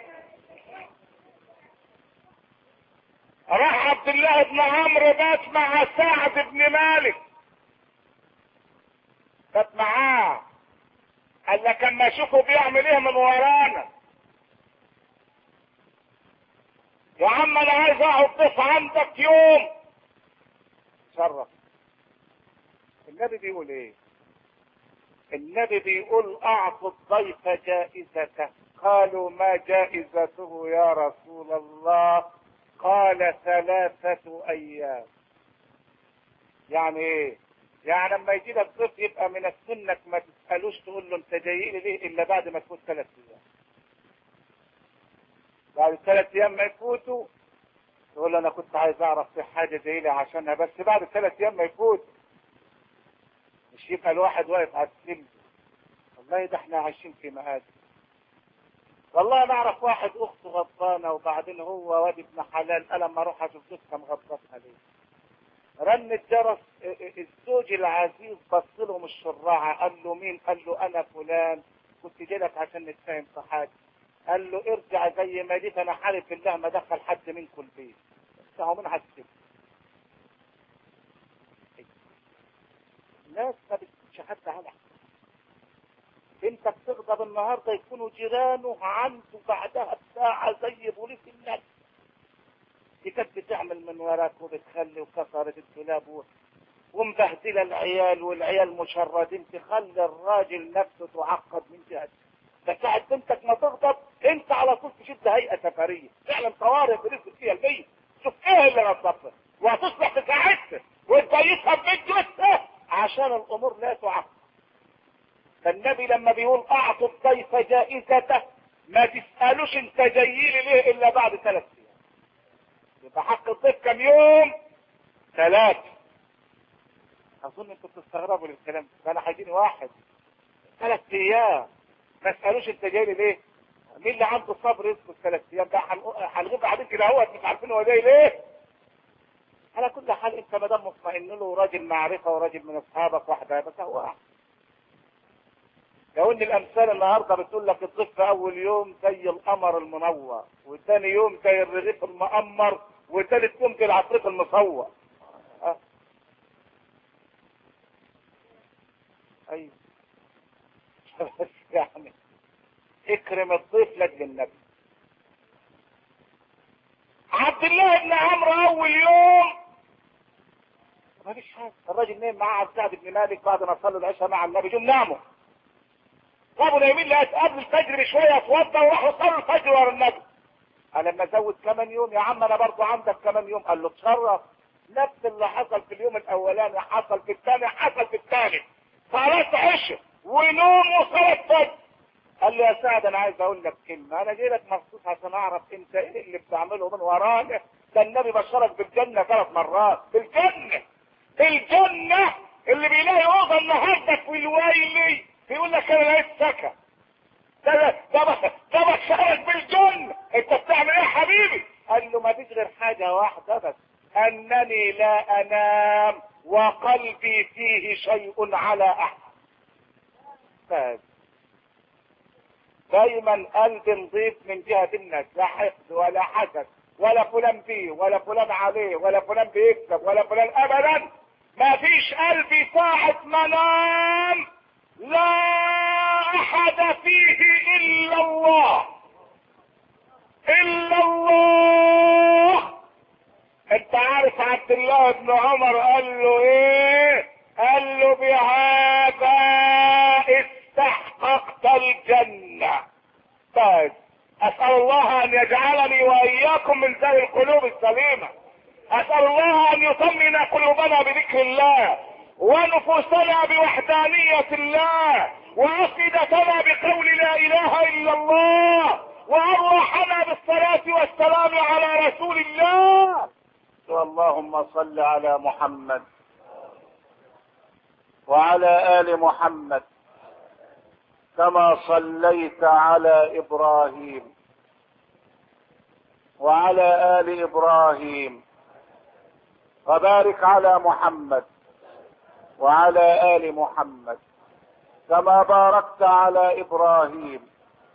راح عبد الله بن عمرو بات مع سعد بن مالك بات معاه قال لك اما اشوفه بيعمل ايه من ورانا يا عم انا عايز اقعد ضيف عندك يوم شرف النبي بيقول ايه النبي بيقول اعطوا الضيف جائزته قالوا ما جائزته يا رسول الله قال ثلاثة ايام يعني ايه يعني لما يجي لك ضيف يبقى من السنك ما تسألوش تقول له انت جاي لي ليه الا بعد ما تفوت ثلاث ايام بعد ثلاث ايام ما يفوتوا تقول له انا كنت عايز اعرف في حاجة جاي لي عشانها بس بعد ثلاث ايام ما يفوت مش يبقى الواحد واقف على السلم والله ده احنا عايشين في مآسي والله انا اعرف واحد اخته غضبانه وبعدين هو واد ابن حلال قال اما اروح اشوف زوجها مغضبها ليه رن الجرس الزوج العزيز بص لهم الشراعة قال له مين قال له انا فلان كنت جايلك عشان نتفاهم في حاجة قال له ارجع زي ما جيت انا حالف بالله ما دخل حد منكم البيت هو من حسب الناس ما بتكونش حتى على انت بتغضب النهارده يكونوا جيرانه عنده بعدها بساعة زي بوليس الناس دي كانت بتعمل من وراك وبتخلي وكسرت الدولاب و... ومبهدله العيال والعيال مشردين تخلي الراجل نفسه تعقد من جهه بس ساعة بنتك ما تغضب انت على طول تشد هيئة سفرية فعلا طوارئ برزق فيها البيت شوف ايه اللي غضبتك وهتصبح في ساعتها وتبيتها ببيت جثة عشان الامور لا تعقد فالنبي لما بيقول اعطوا الضيف جائزته ما تسألوش انت جاي لي ليه الا بعد ثلاث ايام يبقى حق الضيف كم يوم ثلاث اظن انتوا بتستغربوا للكلام ده انا هيجيني واحد ثلاث ايام ما تسألوش انت جاي لي ليه مين اللي عنده صبر يصبر ثلاث ايام ده هنغيب قاعدين كده اهوت مش عارفين هو جاي ليه على كل حال انت ما دام مطمئن له راجل معرفه وراجل من اصحابك واحده بس هو واحد لو ان الامثال النهارده بتقول لك الضيف في اول يوم زي القمر المنور وثاني يوم زي الرغيف المقمر وثالث يوم زي العفريت المصور أه. ايوه بس يعني اكرم الضيف لاجل النبي عبد الله بن عمرو اول يوم ما فيش حاجه الراجل نام معاه سعد بن مالك بعد ما صلوا العشاء مع النبي جم ناموا جابوا نايمين لقيت قبل الفجر بشويه اتوضى وراحوا صلوا الفجر ورا النبي قال لما ازود كمان يوم يا عم انا برضه عندك كمان يوم قال له تشرف نفس اللي حصل في اليوم الاولاني حصل في الثاني حصل في الثالث صلاه عشاء ونوم وصلاه فجر قال لي يا سعد انا عايز اقول لك كلمه انا جاي لك مخصوص عشان اعرف انت ايه اللي بتعمله من ورايا ده النبي بشرك بالجنه ثلاث مرات بالجنه الجنه اللي بيلاقي اوضه النهارده في الويلي بيقول لك انا لقيت سكن ده ده ده بشرك بالجنه انت بتعمل ايه يا حبيبي قال له ما فيش غير حاجه واحده بس انني لا انام وقلبي فيه شيء على احد بس دايما قلب نظيف من جهة الناس لا حقد ولا حسد ولا فلان فيه ولا فلان عليه ولا فلان بيكسب ولا فلان ابدا ما فيش قلبي ساعة منام لا احد فيه الا الله الا الله انت عارف عبد الله بن عمر قال له ايه قال له بهذا استحققت الجنة بس اسأل الله ان يجعلني واياكم من ذوي القلوب السليمة اسأل الله ان يطمن قلوبنا بذكر الله ونفوسنا بوحدانية الله وافئدتنا بقول لا اله الا الله وارواحنا بالصلاة والسلام على رسول الله اللهم صل على محمد وعلى ال محمد كما صليت على ابراهيم وعلى ال ابراهيم وبارك على محمد وعلى ال محمد كما باركت على ابراهيم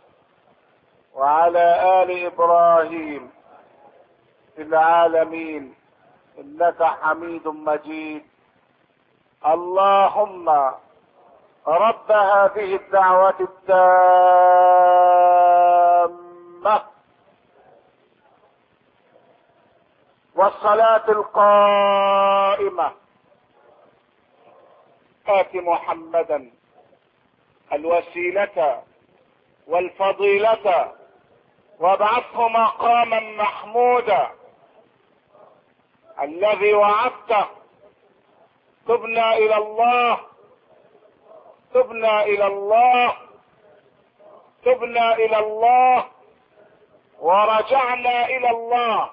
وعلى ال ابراهيم في العالمين انك حميد مجيد اللهم رب هذه الدعوة التامة والصلاة القائمة آت محمدا الوسيلة والفضيلة وابعثه مقاما محمودا الذي وعدته تبنا الى الله تبنا الى الله تبنا الى الله ورجعنا الى الله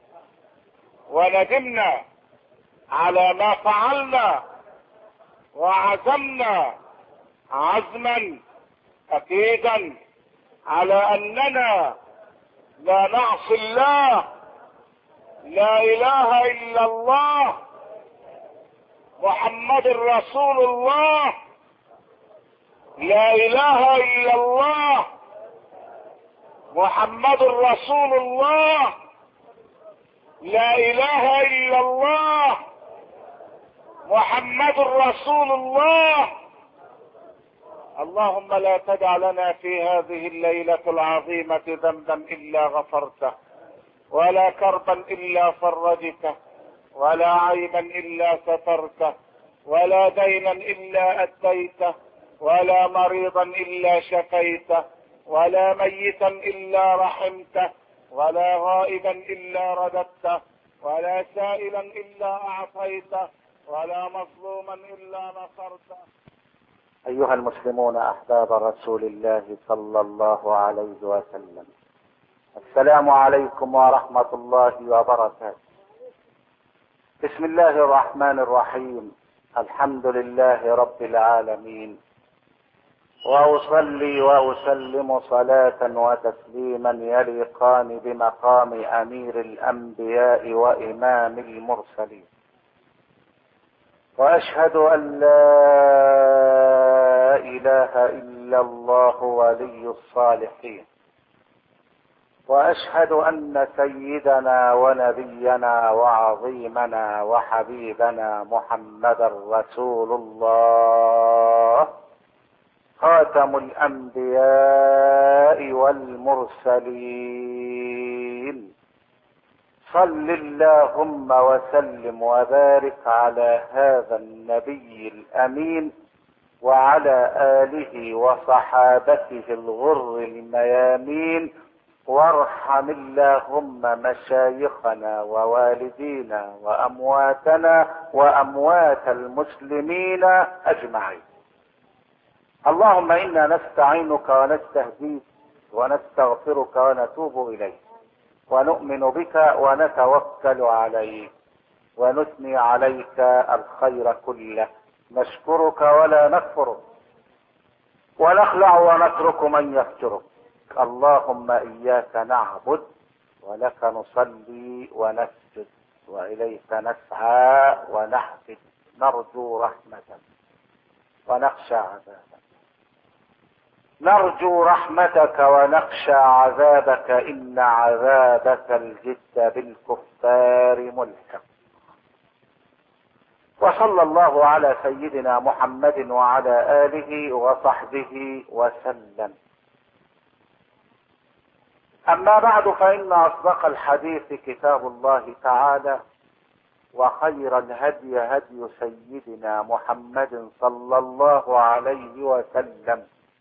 وندمنا على ما فعلنا وعزمنا عزما اكيدا على اننا لا نعصي الله لا اله الا الله محمد رسول الله لا اله الا الله محمد رسول الله لا اله الا الله محمد رسول الله اللهم لا تدع لنا في هذه الليلة العظيمة ذنبا الا غفرته ولا كربا الا فرجته ولا عيبا الا سترته ولا دينا الا اديته ولا مريضا الا شفيته ولا ميتا الا رحمته ولا غائبا الا رددته ولا سائلا الا اعطيته ولا مظلوما الا نصرته أيها المسلمون أحباب رسول الله صلى الله عليه وسلم السلام عليكم ورحمة الله وبركاته بسم الله الرحمن الرحيم الحمد لله رب العالمين واصلي واسلم صلاه وتسليما يليقان بمقام امير الانبياء وامام المرسلين واشهد ان لا اله الا الله ولي الصالحين واشهد ان سيدنا ونبينا وعظيمنا وحبيبنا محمدا رسول الله خاتم الانبياء والمرسلين صل اللهم وسلم وبارك على هذا النبي الامين وعلى اله وصحابته الغر الميامين وارحم اللهم مشايخنا ووالدينا وامواتنا واموات المسلمين اجمعين اللهم انا نستعينك ونستهديك ونستغفرك ونتوب اليك ونؤمن بك ونتوكل عليك ونثني عليك الخير كله نشكرك ولا نكفرك ونخلع ونترك من يفجرك اللهم اياك نعبد ولك نصلي ونسجد واليك نسعى ونحفد نرجو رحمتك ونخشى عذابك نرجو رحمتك ونخشى عذابك ان عذابك الجد بالكفار ملحق وصلى الله على سيدنا محمد وعلى اله وصحبه وسلم اما بعد فان اصدق الحديث كتاب الله تعالى وخير الهدي هدي سيدنا محمد صلى الله عليه وسلم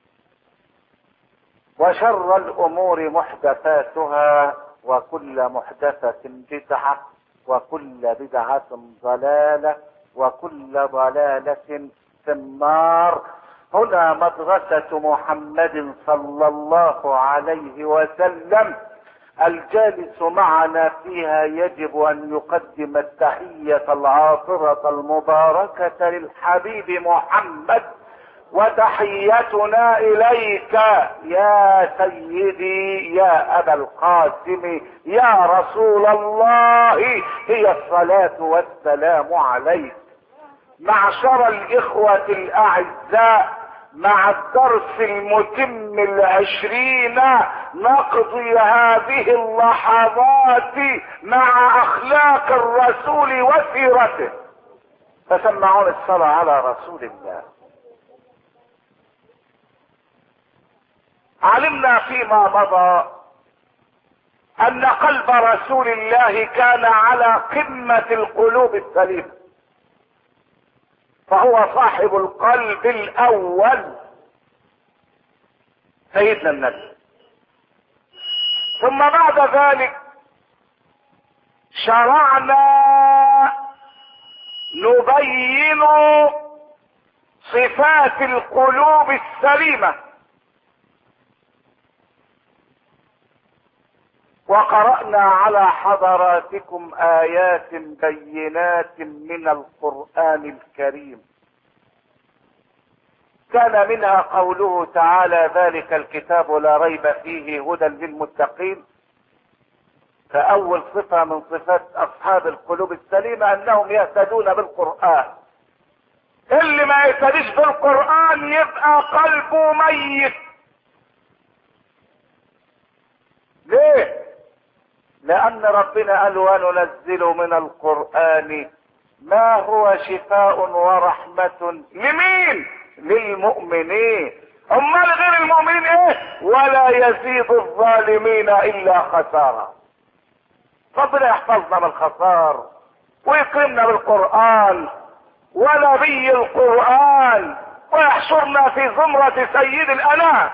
وشر الامور محدثاتها وكل محدثة بدعة وكل بدعة ضلالة وكل ضلالة في النار هنا مدرسة محمد صلى الله عليه وسلم الجالس معنا فيها يجب ان يقدم التحية العاطرة المباركة للحبيب محمد وتحيتنا اليك يا سيدي يا ابا القاسم يا رسول الله هي الصلاة والسلام عليك معشر الاخوة الاعزاء مع الدرس المتم العشرين نقضي هذه اللحظات مع اخلاق الرسول وسيرته فسمعون الصلاة على رسول الله علمنا فيما مضى ان قلب رسول الله كان على قمة القلوب السليمه فهو صاحب القلب الاول سيدنا النبي ثم بعد ذلك شرعنا نبين صفات القلوب السليمه وقرأنا على حضراتكم آيات بينات من القرآن الكريم كان منها قوله تعالى ذلك الكتاب لا ريب فيه هدى للمتقين فأول صفة من صفات أصحاب القلوب السليمة أنهم يهتدون بالقرآن اللي ما يهتديش بالقرآن يبقى قلبه ميت ليه لان ربنا قال وننزل من القرآن ما هو شفاء ورحمة لمين للمؤمنين امال غير المؤمنين ايه ولا يزيد الظالمين الا خسارة ربنا يحفظنا من الخسار ويكرمنا بالقرآن ونبي القرآن ويحشرنا في زمرة سيد الانام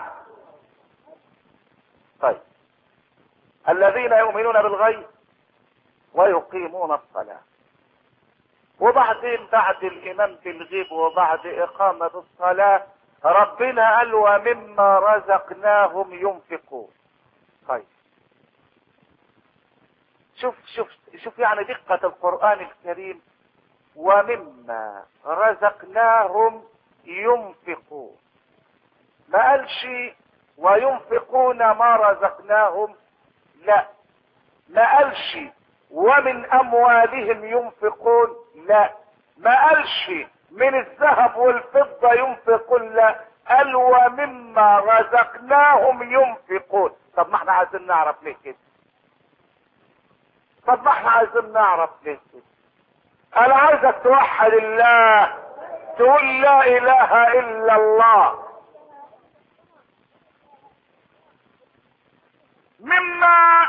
طيب الذين يؤمنون بالغيب ويقيمون الصلاة وبعدين بعد الإمام بالغيب وبعد إقامة الصلاة ربنا قال ومما رزقناهم ينفقون طيب شوف شوف شوف يعني دقة القرآن الكريم ومما رزقناهم ينفقون ما قالش وينفقون ما رزقناهم لا ما قالش ومن اموالهم ينفقون لا ما قالش من الذهب والفضة ينفقون لا قال ومما رزقناهم ينفقون طب ما احنا عايزين نعرف ليه كده طب ما احنا عايزين نعرف ليه كده انا عايزك توحد الله تقول لا اله الا الله مما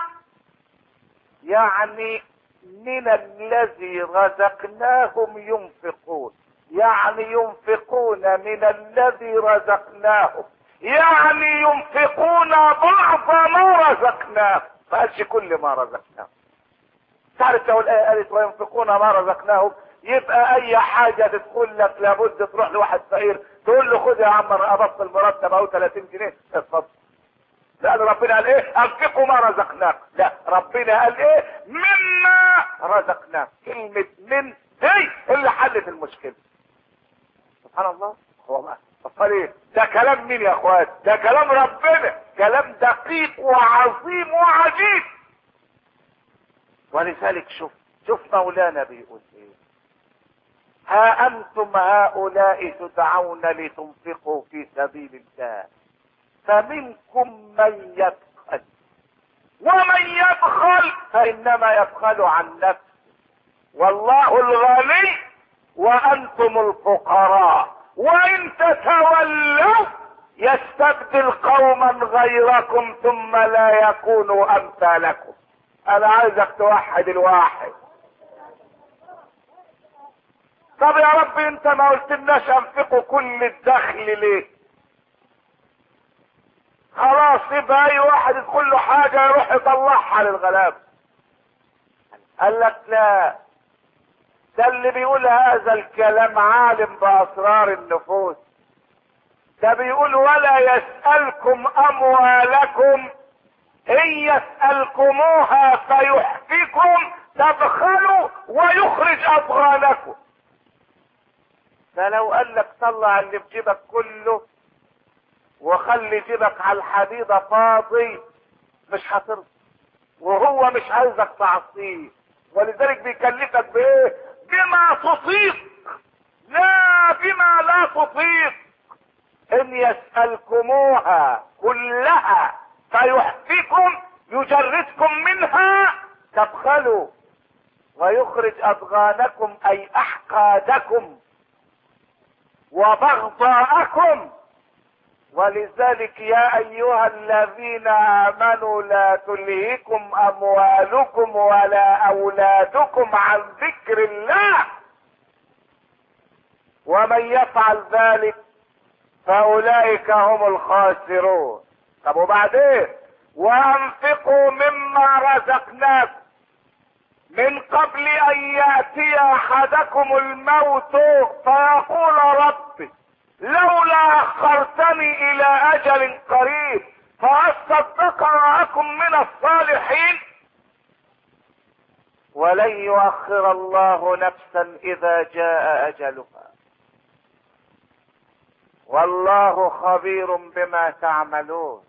يعني من الذي رزقناهم ينفقون يعني ينفقون من الذي رزقناهم يعني ينفقون بعض ما رزقناهم ما قالش كل ما رزقناهم تعرف لو الايه قالت وينفقون ما رزقناهم يبقى اي حاجة تدخل لك لابد تروح لواحد فقير تقول له خد يا عم انا قبضت المرتب او 30 جنيه اتفضل لان ربنا قال ايه انفقوا ما رزقناكم لا ربنا قال ايه مما رزقناكم كلمة من هي اللي حلت المشكلة سبحان الله هو ما امال ايه ده كلام مين يا اخوات ده كلام ربنا كلام دقيق وعظيم وعجيب ولذلك شوف شوف مولانا بيقول ايه ها انتم هؤلاء تدعون لتنفقوا في سبيل الله فمنكم من يبخل ومن يبخل فانما يبخل عن نفسه والله الغني وانتم الفقراء وان تتولوا يستبدل قوما غيركم ثم لا يكونوا امثالكم انا عايزك توحد الواحد طب يا رب انت ما قلتلناش انفقوا كل الدخل ليه خلاص يبقى اي واحد يدخل له حاجة يروح يطلعها للغلاب قال لك لا ده اللي بيقول هذا الكلام عالم باسرار النفوس ده بيقول ولا يسألكم اموالكم ان يسألكموها فيحفكم تبخلوا ويخرج اضغانكم فلو قال لك طلع اللي في جيبك كله وخلي جيبك على الحديدة فاضي مش هترضى وهو مش عايزك تعصيه ولذلك بيكلفك بايه بما تطيق لا بما لا تطيق ان يسألكموها كلها فيحفكم يجردكم منها تبخلوا ويخرج اضغانكم اي احقادكم وبغضاءكم ولذلك يا ايها الذين امنوا لا تلهكم اموالكم ولا اولادكم عن ذكر الله ومن يفعل ذلك فاولئك هم الخاسرون طب وبعدين وانفقوا مما رزقناكم من قبل ان ياتي احدكم الموت فيقول ربي لولا اخرتني الى اجل قريب فاصدق واكن من الصالحين ولن يؤخر الله نفسا اذا جاء اجلها والله خبير بما تعملون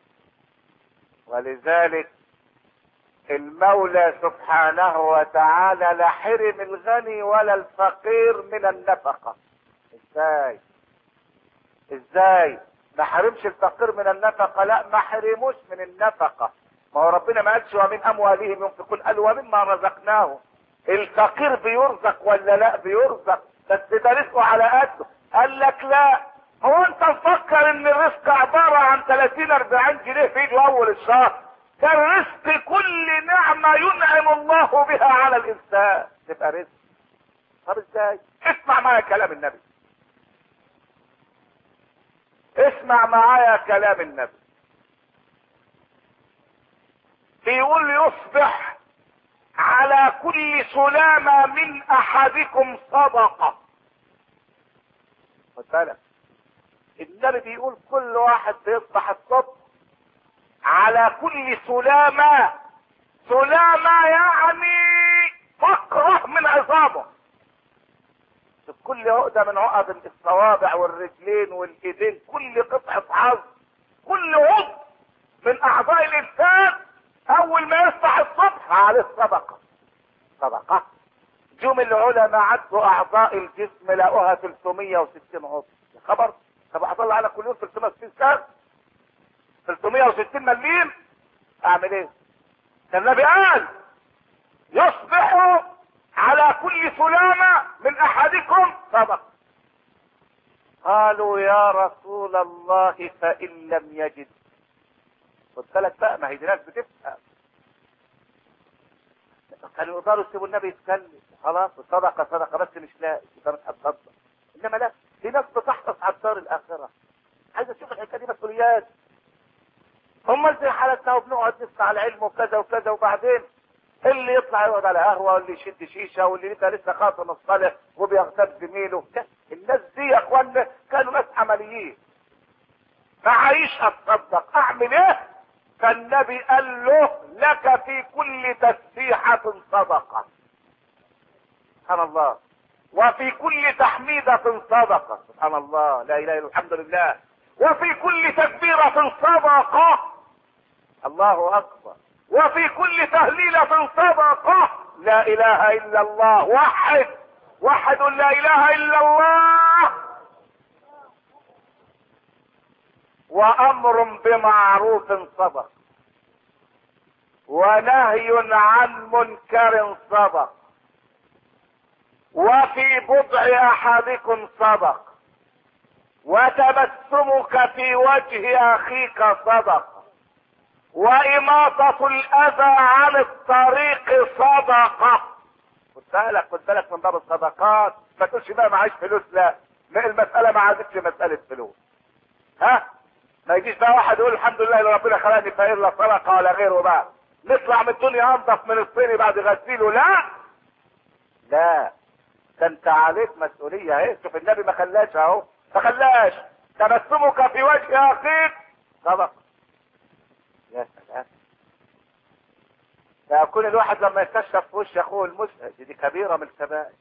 ولذلك المولى سبحانه وتعالى لا حرم الغني ولا الفقير من النفقة ازاي ازاي ما حرمش الفقير من النفقة لا ما حرموش من النفقة ما هو ربنا ما قالش ومن اموالهم ينفقون قال ومما رزقناهم الفقير بيرزق ولا لا بيرزق بس ده رزقه على قده قال لك لا هو انت مفكر ان الرزق عبارة عن 30 40 جنيه في ايده اول الشهر ده الرزق كل نعمة ينعم الله بها على الانسان تبقى رزق طب ازاي اسمع معايا كلام النبي اسمع معايا كلام النبي بيقول يصبح على كل سلامة من احدكم صدقة خد بالك النبي بيقول كل واحد بيصبح الصبح على كل سلامة سلامة يعني فقرة من عظامه كل عقدة من عقد الصوابع والرجلين والايدين كل قطعة عظم كل عضو من اعضاء الانسان اول ما يصبح الصبح عليه صدقة صدقة جم العلماء عدوا اعضاء الجسم لقوها 360 عضو يا خبر طب هطلع على كل يوم 360 سنة 360 مليم اعمل ايه ده النبي قال يصبح على كل سلامة من احدكم صدقة قالوا يا رسول الله فان لم يجد خد بالك بقى ما هي دي ناس بتفهم كانوا يقدروا يسيبوا النبي يتكلم خلاص الصدقة صدقة بس مش لاقي يبقى مش هتصدق انما لا في ناس بتحرص على الدار الاخرة عايزة تشوف الحكاية دي مسؤوليات هم زي حالتنا وبنقعد نسمع العلم وكذا وكذا وبعدين اللي يطلع يقعد على قهوة واللي يشد شيشة واللي لسه لسه خاطر الصالح وبيغتاب زميله لا الناس دي يا اخوانا كانوا ناس عمليين معيش اتصدق اعمل ايه فالنبي قال له لك في كل تسبيحة صدقة سبحان الله وفي كل تحميدة صدقة سبحان الله لا اله الا الحمد لله وفي كل تكبيرة صدقة الله اكبر وفي كل تهليلة صدقة لا اله الا الله وحد وحد لا اله الا الله وامر بمعروف صدق ونهي عن منكر صدق وفي بضع احدكم صدق وتبسمك في وجه اخيك صدق واماطة الاذى عن الطريق صدقة خد بالك خد بالك من باب الصدقات ما تقولش بقى معيش فلوس لا ما المسألة ما عادتش مسألة فلوس ها ما يجيش بقى واحد يقول الحمد لله اللي ربنا خلاني فقير لا صدقة ولا غيره بقى نطلع من الدنيا انضف من الصيني بعد غسيله لا لا ده انت عليك مسؤولية اهي شوف النبي ما خلاش اهو ما خلاش تبسمك في وجه اخيك صدق يا سلام ده يكون الواحد لما يستشرف في وش اخوه المسعد دي كبيرة من الكبائر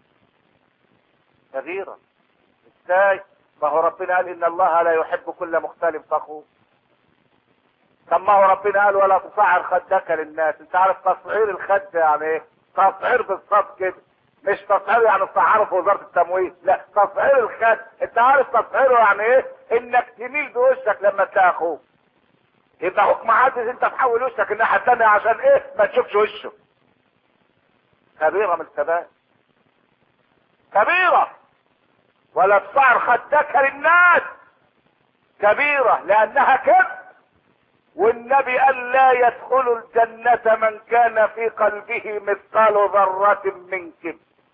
كبيرة ازاي ما هو ربنا قال ان الله لا يحب كل مختال فخور طب ما هو ربنا قال ولا تصعر خدك للناس انت عارف تصعير الخد يعني ايه تصعير بالصوت كده مش تصعير يعني تصعره في وزارة التموين لا تصعير الخد انت عارف تصعيره يعني ايه انك تميل بوشك لما تلاقي اخوك يبقى حكم عاجز انت تحول وشك الناحية التانية عشان ايه ما تشوفش وشه كبيرة من الكبائر كبيرة ولا تصعر خدك للناس كبيرة لانها كذب والنبي قال لا يدخل الجنة من كان في قلبه مثقال ذرة من كبر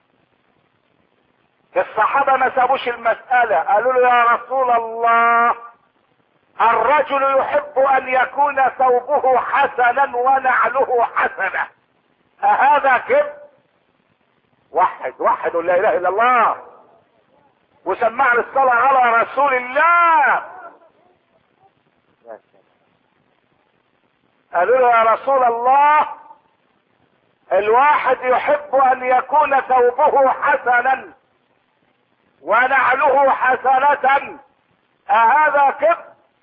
الصحابة ما سابوش المسألة قالوا له يا رسول الله الرجل يحب ان يكون ثوبه حسنا ونعله حسنة أهذا كبر وحد وحد لا اله الا الله وسمعنا الصلاة على رسول الله قالوا له يا رسول الله الواحد يحب ان يكون ثوبه حسنا ونعله حسنة أهذا كبر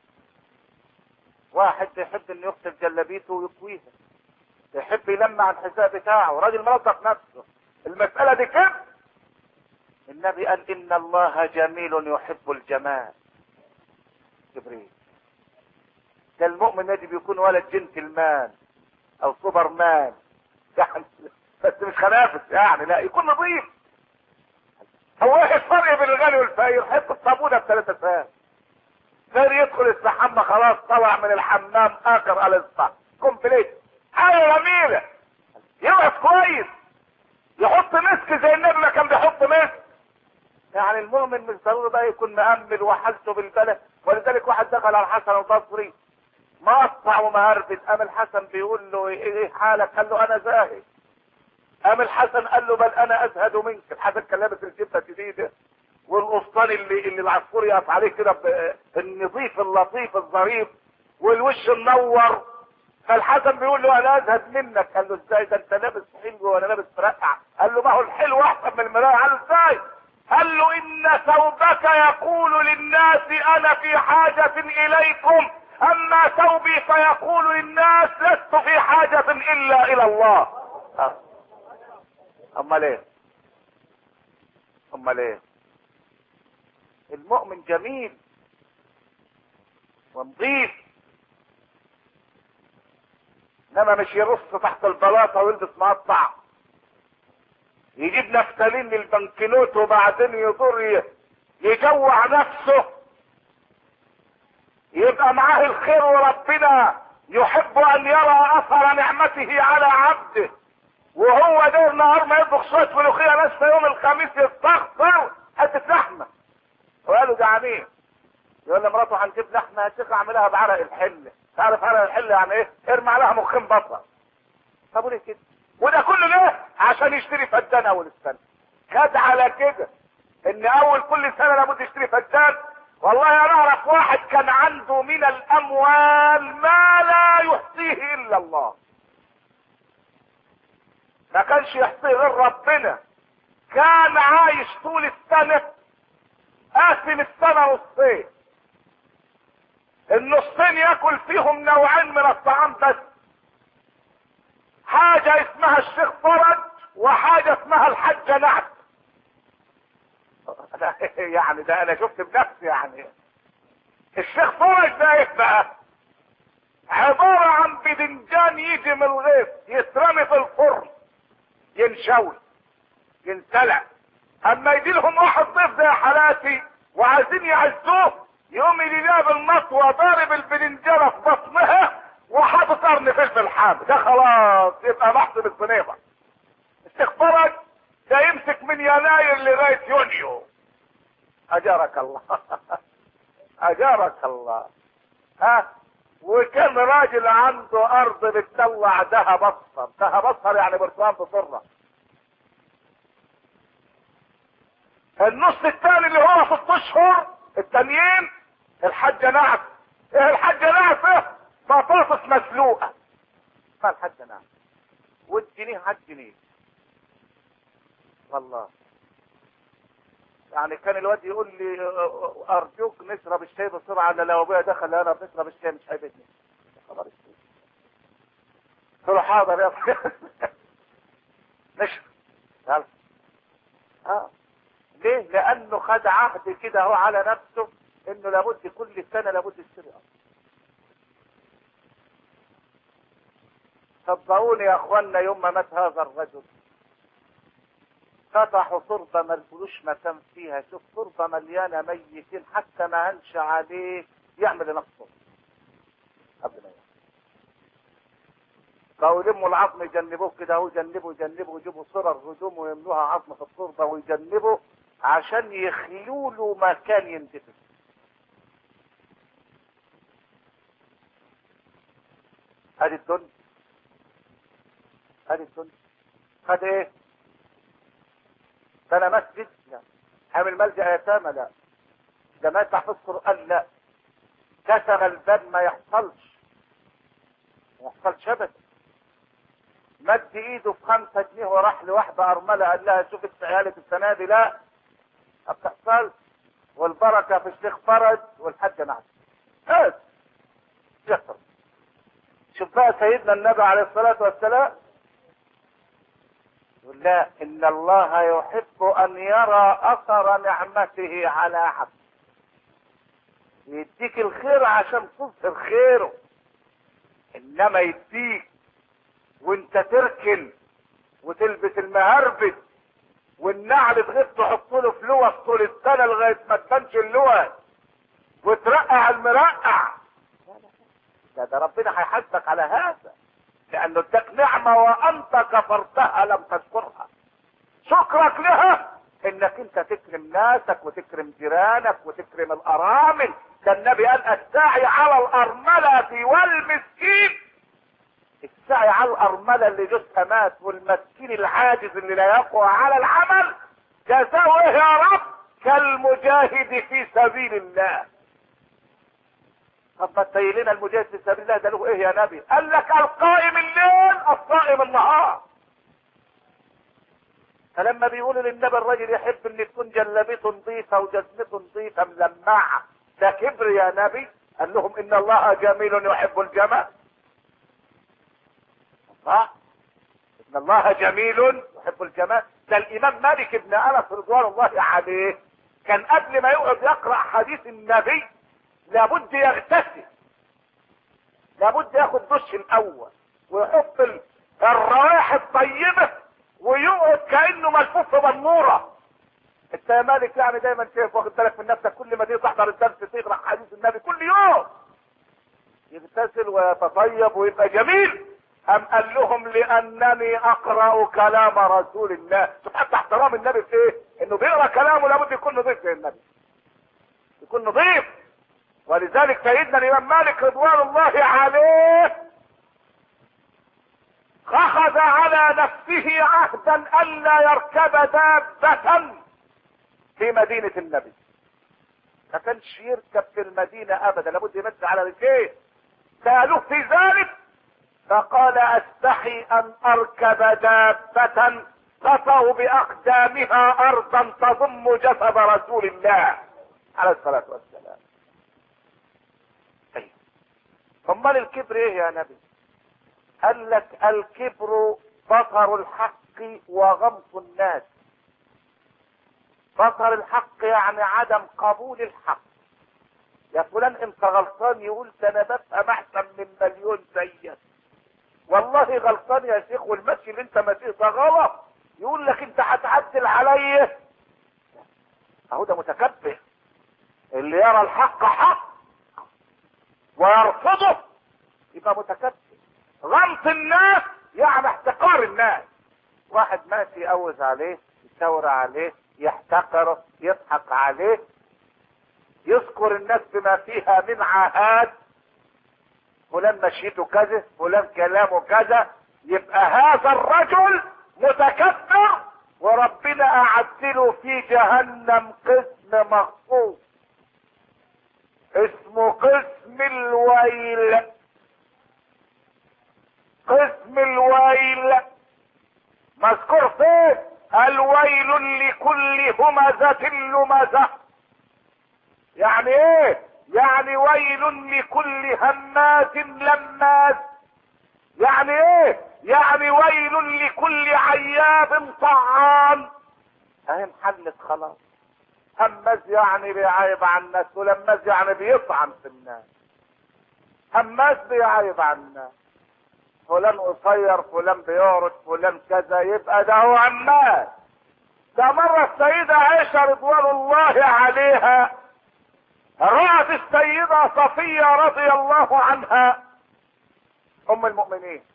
واحد يحب انه يغسل جلابيته ويكويها يحب يلمع الحذاء بتاعه راجل منظف نفسه المسألة دي كبر النبي قال ان الله جميل يحب الجمال جبريل ده المؤمن الذي بيكون ولد جنتلمان او سوبر مان يعني بس مش خنافس يعني لا يكون نظيف هو ايه الفرق بين الغني والفقير حط الصابونه بثلاثة ساعات غير يدخل يستحمى خلاص طلع من الحمام اخر الاسطى كومبليت حاجه جميله يلبس كويس يحط مسك زي النبي ما كان بيحط مسك يعني المؤمن من ضروري بقى يكون مأمل وحالته بالبلد ولذلك واحد دخل على الحسن البصري مقطع ومهربد قام الحسن بيقول له ايه حالك قال له انا زاهد قام الحسن قال له بل انا ازهد منك الحسن كان لابس الجبه الجديده والقسطان اللي اللي العصفور يقف عليه كده ب- النظيف اللطيف الظريف والوش منور فالحسن بيقول له انا ازهد منك قال له ازاي ده انت لابس حلو وانا لابس مرقع قال له ما هو الحلو احسن من المرايه قال له ازاي قال له ان ثوبك يقول للناس انا في حاجة اليكم اما ثوبي فيقول للناس لست في حاجة الا الى الله أه. امال ايه امال ايه المؤمن جميل ونظيف انما مش يرص تحت البلاطه ويلبس مقطع يجيب نفتالين للبنكنوت وبعدين يضر ي- يجوع نفسه يبقى معاه الخير وربنا يحب ان يرى اثر نعمته على عبده وهو ده النهار ما يطبخ شويه ملوخيه لسه يوم الخميس يستغفر حته لحمه وقالوا جعانين يقول لمراته هنجيب لحمه يا شيخ اعملها بعرق الحله تعرف عرق الحله يعني ايه ارمي عليها مخين بصل طب وليه كده وده كله ليه عشان يشتري فدان اول السنه خد على كده ان اول كل سنه لابد يشتري فدان والله انا اعرف واحد كان عنده من الاموال ما لا يحصيه الا الله ما كانش يحصيه غير ربنا كان عايش طول السنه قاسم السنه نصين النصين ياكل فيهم نوعين من الطعام بس حاجة اسمها الشيخ فرج وحاجة اسمها الحجة نعم يعني ده انا شفت بنفسي يعني الشيخ فرج ده ايه بقى عبارة عن بدنجان يجي من الغيط يترمي في الفرن ينشوي ينسلع اما يجي لهم واحد ضيف زي حالاتي وعايزين يعزوه يقوم يلاقيها بالمطوة ضارب البدنجانة في بطنها وحاطط قرن فلفل حامض ده خلاص يبقى محسب الصنيبة استخبارك ده يمسك من يناير لغاية يونيو اجارك الله اجارك الله ها وكان راجل عنده ارض بتطلع ذهب اصفر ذهب اصفر يعني برتقال بصره النص الثاني اللي هو ست اشهر التانيين الحاجة نعم ايه الحاجة نعم ايه بطاطس مسلوقة ما الحاجة نعم والجنيه على الجنيه والله يعني كان الواد يقول لي اه، اه، ارجوك نشرب الشاي بسرعه انا لو ابويا دخل انا بنشرب الشاي مش هيبتني خبر الشاي قلت له حاضر يا أخي. نشرب يلا اه ليه؟ لأنه خد عهد كده هو على نفسه إنه لابد كل سنة لابد يشتري أرض. صدقوني يا اخوانا يوم ما مات هذا الرجل فتحوا تربة ملبلوش مكان فيها شوف تربة مليانة ميتين حتى ما هنش عليه يعمل لنفسه قبل ما يموت بقوا يلموا العظم يجنبوه كده اهو يجنبوا يجنبوا يجيبوا صرر هدوم ويملوها عظم في التربة ويجنبوا عشان يخلوا له مكان يندفن ادي الدنيا ادي الدنيا خد ايه بنى مسجد لا عامل ملجأ يتامى لا ده ما تحفظ قرآن لا كسر الباب ما يحصلش ما يحصلش ابدا مد ايده في خمسة جنيه وراح لواحدة ارملة قال لها شوف عيالة السنة دي لا ما بتحصلش والبركة في الشيخ فرج والحاجة نعم بس يحصل شوف بقى سيدنا النبي عليه الصلاة والسلام يقول لا ان الله يحب ان يرى اثر نعمته على عبد يديك الخير عشان تظهر خيره انما يديك وانت تركن وتلبس المهربد والنعل تغيب تحط له فلوس طول السنه لغايه ما تبانش اللوز وترقع المرقع ده, ده ربنا هيحاسبك على هذا لانه اداك نعمه وانت كفرتها لم تشكرها شكرك لها انك انت تكرم ناسك وتكرم جيرانك وتكرم الارامل ده النبي قال السعي على الارمله والمسكين السعي على الارمله اللي جوزها مات والمسكين العاجز اللي لا يقوى على العمل جزاؤه ايه يا رب كالمجاهد في سبيل الله طب ما تبين لنا المجاهد في سبيل الله ده له ايه يا نبي قال لك القائم الليل الصائم النهار فلما بيقولوا للنبي الراجل يحب ان تكون جلبته نظيفه وجزمته نظيفه ملمعه ده كبر يا نبي قال لهم ان الله جميل يحب الجمال صح ان الله جميل يحب الجمال ده الامام مالك بن انس رضوان الله عليه كان قبل ما يقعد يقرا حديث النبي لابد يغتسل لابد ياخد دش الاول ويحط الروائح الطيبه ويقعد كانه ملفوف بنوره انت يا مالك يعني دايما شايف واخد بالك من نفسك كل ما تيجي تحضر الدرس تقرا حديث النبي كل يوم يغتسل ويتطيب ويبقى جميل ام قال لهم لانني اقرا كلام رسول الله شوف حتى احترام النبي في ايه انه بيقرا كلامه لابد يكون نظيف زي النبي يكون نظيف ولذلك سيدنا الامام مالك رضوان الله عليه اخذ على نفسه عهدا الا يركب دابة في مدينة النبي ما كانش يركب في المدينة ابدا لابد يمد على رجليه سألوه في ذلك فقال استحي ان اركب دابة تطأ باقدامها ارضا تضم جسد رسول الله عليه الصلاة والسلام طيب امال الكبر ايه يا نبي قال لك الكبر بطر الحق وغمط الناس بطر الحق يعني عدم قبول الحق يا فلان انت غلطان يقول ده انا ببقى احسن من مليون زيك والله غلطان يا شيخ والمشي اللي انت ماشيه ده غلط يقول لك انت هتعدل عليا اهو ده متكبر اللي يرى الحق حق ويرفضه يبقى متكبر غمط الناس يعني احتقار الناس واحد ماشي يقوز عليه يشاور عليه يحتقره يضحك عليه يذكر الناس بما فيها من عاهات فلان مشيته كذا فلان كلامه كذا يبقى هذا الرجل متكبر وربنا اعد له في جهنم قسم مخصوص اسمه قسم الويل قسم الويل مذكور فين الويل لكل همزة لمزة يعني ايه يعني ويل لكل هماز لماز يعني ايه يعني ويل لكل عياب طعان اهي انحلت خلاص هماز يعني بيعايب على الناس ولماز يعني بيطعن في الناس هماز بيعايب على الناس فلان قصير فلان بيعرج فلان كذا يبقى ده هو عمال ده مرة السيدة عائشة رضوان الله عليها رأت السيدة صفية رضي الله عنها ام المؤمنين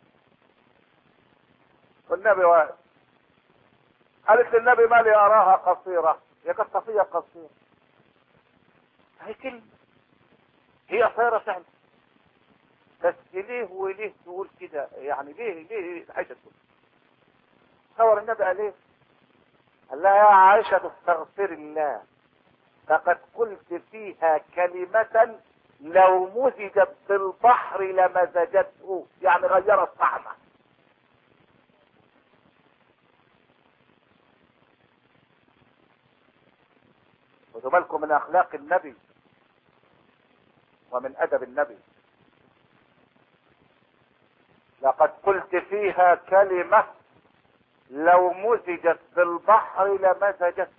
والنبي واقف قالت للنبي ما لي اراها قصيرة هي كانت صفية قصيرة هي كلمة هي قصيرة فعلا بس ليه وليه تقول كده يعني ليه ليه عائشة تقول تصور النبي قال ايه قال لها يا عائشة استغفر الله فقد قلت فيها كلمة لو مزجت بالبحر لمزجته يعني غيرت طعمه خدوا بالكم من اخلاق النبي ومن ادب النبي لقد قلت فيها كلمة لو مزجت بالبحر لمزجت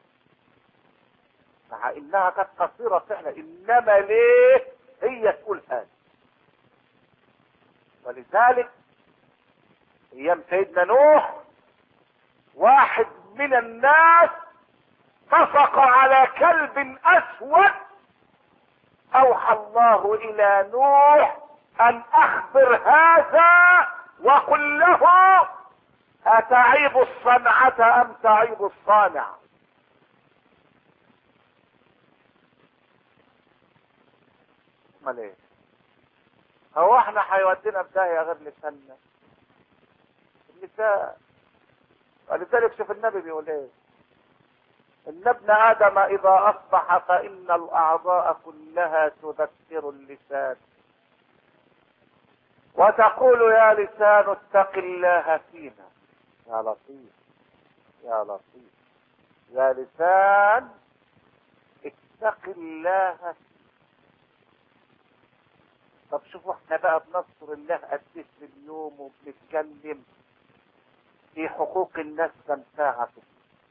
مع انها كانت قصيرة فعلا انما ليه هي تقول هذا ولذلك ايام سيدنا نوح واحد من الناس طفق على كلب اسود اوحى الله الى نوح ان اخبر هذا وقل له اتعيب الصنعة ام تعيب الصانع امال ايه هو احنا هيودينا في داهيه غير لساننا اللسان ولذلك شوف النبي بيقول ايه ان ابن ادم اذا اصبح فان الاعضاء كلها تذكر اللسان وتقول يا لسان اتق الله فينا يا لطيف يا لطيف يا لسان اتق الله فينا. طب شوفوا احنا بقى بنذكر الله قد ايه في اليوم وبنتكلم في حقوق الناس كم ساعة في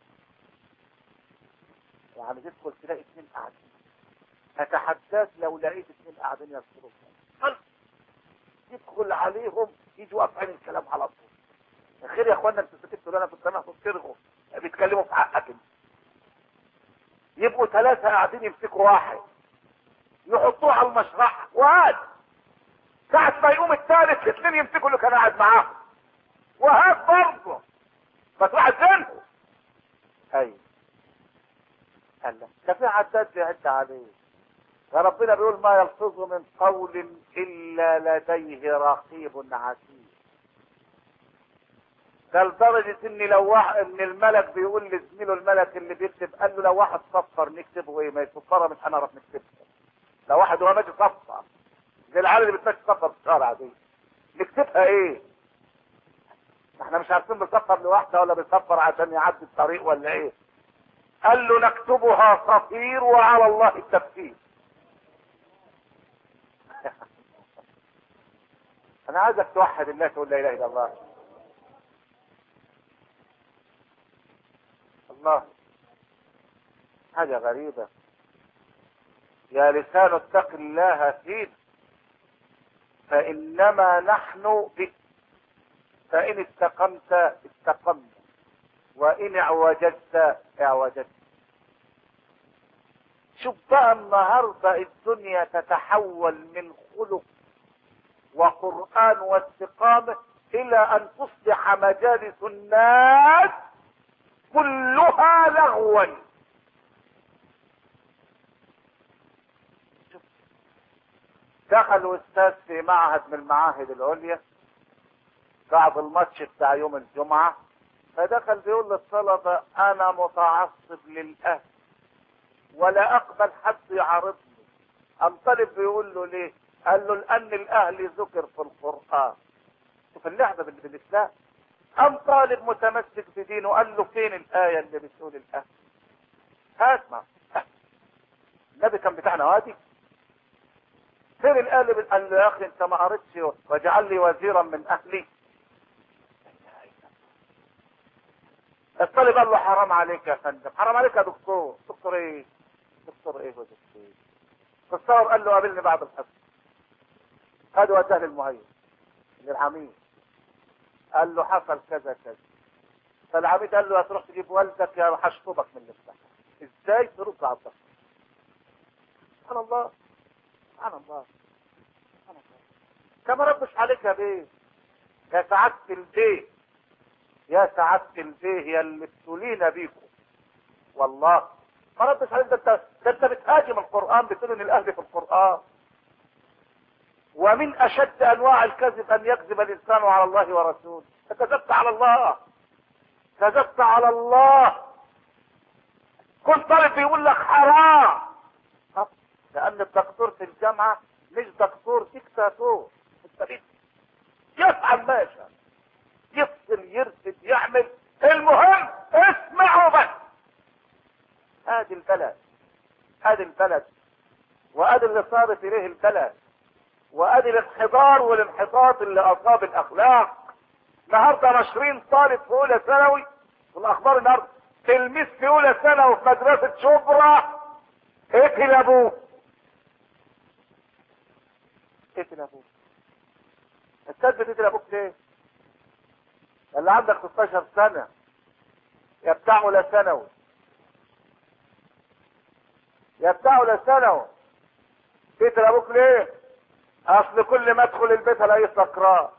يعني تدخل تلاقي اثنين قاعدين اتحداك لو لقيت اثنين قاعدين يذكروا الله يدخل عليهم يجوا قاطعين الكلام على طول خير يا اخوانا انتوا سكتوا لنا في السماء ترغوا بيتكلموا في حقك انت يبقوا ثلاثة قاعدين يمسكوا واحد يحطوه على المشرحة وهات ساعة ما يقوم الثالث الاثنين يمسكوا اللي كان قاعد معاهم وهات برضه فتروح زينهم ايوه قال لك ده في عداد بيعد عليه ده ربنا بيقول ما يلفظ من قول الا لديه رقيب عتيد ده لدرجة ان لو واحد ان الملك بيقول لزميله الملك اللي بيكتب قال له لو واحد صفر نكتبه ايه ما يصفرها مش هنعرف نكتبها لو واحد هو ماشي صفر زي العيال اللي بتمشي صفر في الشارع دي نكتبها ايه احنا مش عارفين بيصفر لوحده ولا بيصفر عشان يعدي الطريق ولا ايه قال له نكتبها صفير وعلى الله التفسير انا عايزك توحد الله تقول لا اله الا الله الله حاجة غريبة يا لسان اتق الله فينا فإنما نحن بك فإن استقمت استقمت وإن اعوجدت اعوجدت شوف بقى النهاردة الدنيا تتحول من خلق وقرآن واستقامة إلى أن تصبح مجالس الناس كلها لغوا شوف. دخل أستاذ في معهد من المعاهد العليا بعد الماتش بتاع يوم الجمعة فدخل بيقول للطلبة أنا متعصب للأهل ولا أقبل حد يعارضني قام طالب بيقول له ليه؟ قال له لأن الأهل ذكر في القرآن شوف اللعبة بال- بالإسلام قام طالب متمسك بدينه قال له فين الآية اللي بتقول الأهل؟ اسمع النبي كان بتاعنا وادي فين الآية اللي بت- قال له يا أخي أنت ما قريتش واجعل لي وزيرا من أهلي الطالب قال له حرام عليك يا فندم حرام عليك يا دكتور دكتور ايه دكتور ايه ودكتور فالصور قال له قابلني بعد الحصه خد وداه للمهيئ للعميد قال له حصل كذا كذا فالعميد قال له هتروح تجيب والدك يا هشطبك من الافتح ازاي ترد على الضغط سبحان الله سبحان الله سبحان الله كما ردش عليك يا بيه يا سعادة البيت يا سعادة البيه يا اللي ابتلينا بيكم والله ما ردش عليك ده انت ده انت بتهاجم القرآن بتقول ان الاهل في القرآن ومن اشد انواع الكذب ان يكذب الانسان على الله ورسوله انت كذبت على الله كذبت على الله كل طالب بيقول لك حرام طب لان الدكتور في الجامعه مش دكتور ديكتاتور انت بيت يفعل ما يشاء يفصل يرسل يعمل المهم اسمعوا بس ادي البلد ادي البلد وادي اللي صارت اليه البلد وادي الانحدار والانحطاط اللي اصاب الاخلاق النهارده ناشرين طالب في اولى ثانوي في الاخبار النهارده تلميذ في اولى ثانوي في مدرسه شبرا اقتل ابوه اقتل ابوه الستات بتقتل ابوك ليه؟ اللي عندك 16 سنه يا بتاع اولى ثانوي يا بتاع اولى ثانوي تقتل ابوك ليه؟ اصل كل ما ادخل البيت الاقيه سكران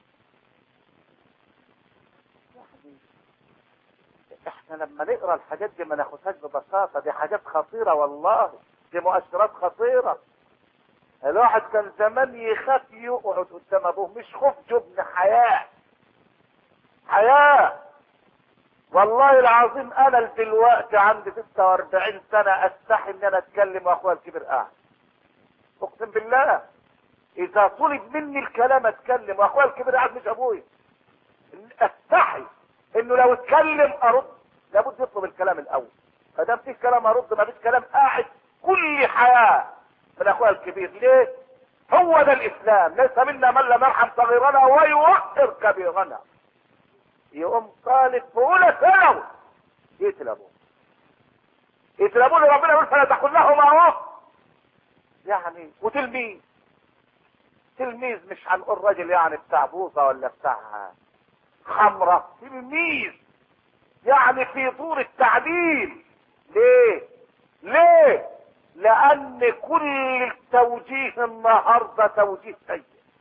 احنا لما نقرا الحاجات دي ما ناخدهاش ببساطه دي حاجات خطيره والله دي مؤشرات خطيره الواحد كان زمان يخاف يقعد قدام ابوه مش خوف جبن حياه حياه والله العظيم انا دلوقتي عندي 46 سنة استحي ان انا اتكلم واخويا الكبير قاعد اقسم بالله اذا طلب مني الكلام اتكلم واخويا الكبير قاعد مش ابويا استحي انه لو اتكلم ارد لابد يطلب الكلام الاول فدام في كلام ارد ما فيش كلام قاعد كل حياة من اخويا الكبير ليه هو ده الاسلام ليس منا من لم يرحم صغيرنا ويوقر كبيرنا يقوم طالب في اولى ثانوي يقتل ابوه يقتل ابوه اللي ربنا يقول فلا تقل له معروف يعني وتلميذ تلميذ مش هنقول راجل يعني بتاع بوظه ولا بتاع خمره تلميذ يعني في طور التعليم ليه ليه لان كل التوجيه النهارده توجيه سيء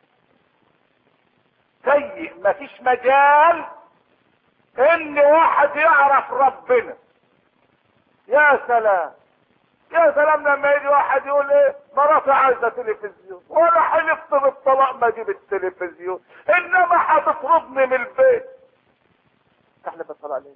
سيء مفيش مجال ان واحد يعرف ربنا يا سلام يا سلام لما يجي واحد يقول ايه مراتي عايزه تلفزيون وانا حلفت بالطلاق ما اجيب التلفزيون انما هتطردني من البيت تحلف بالطلاق ليه؟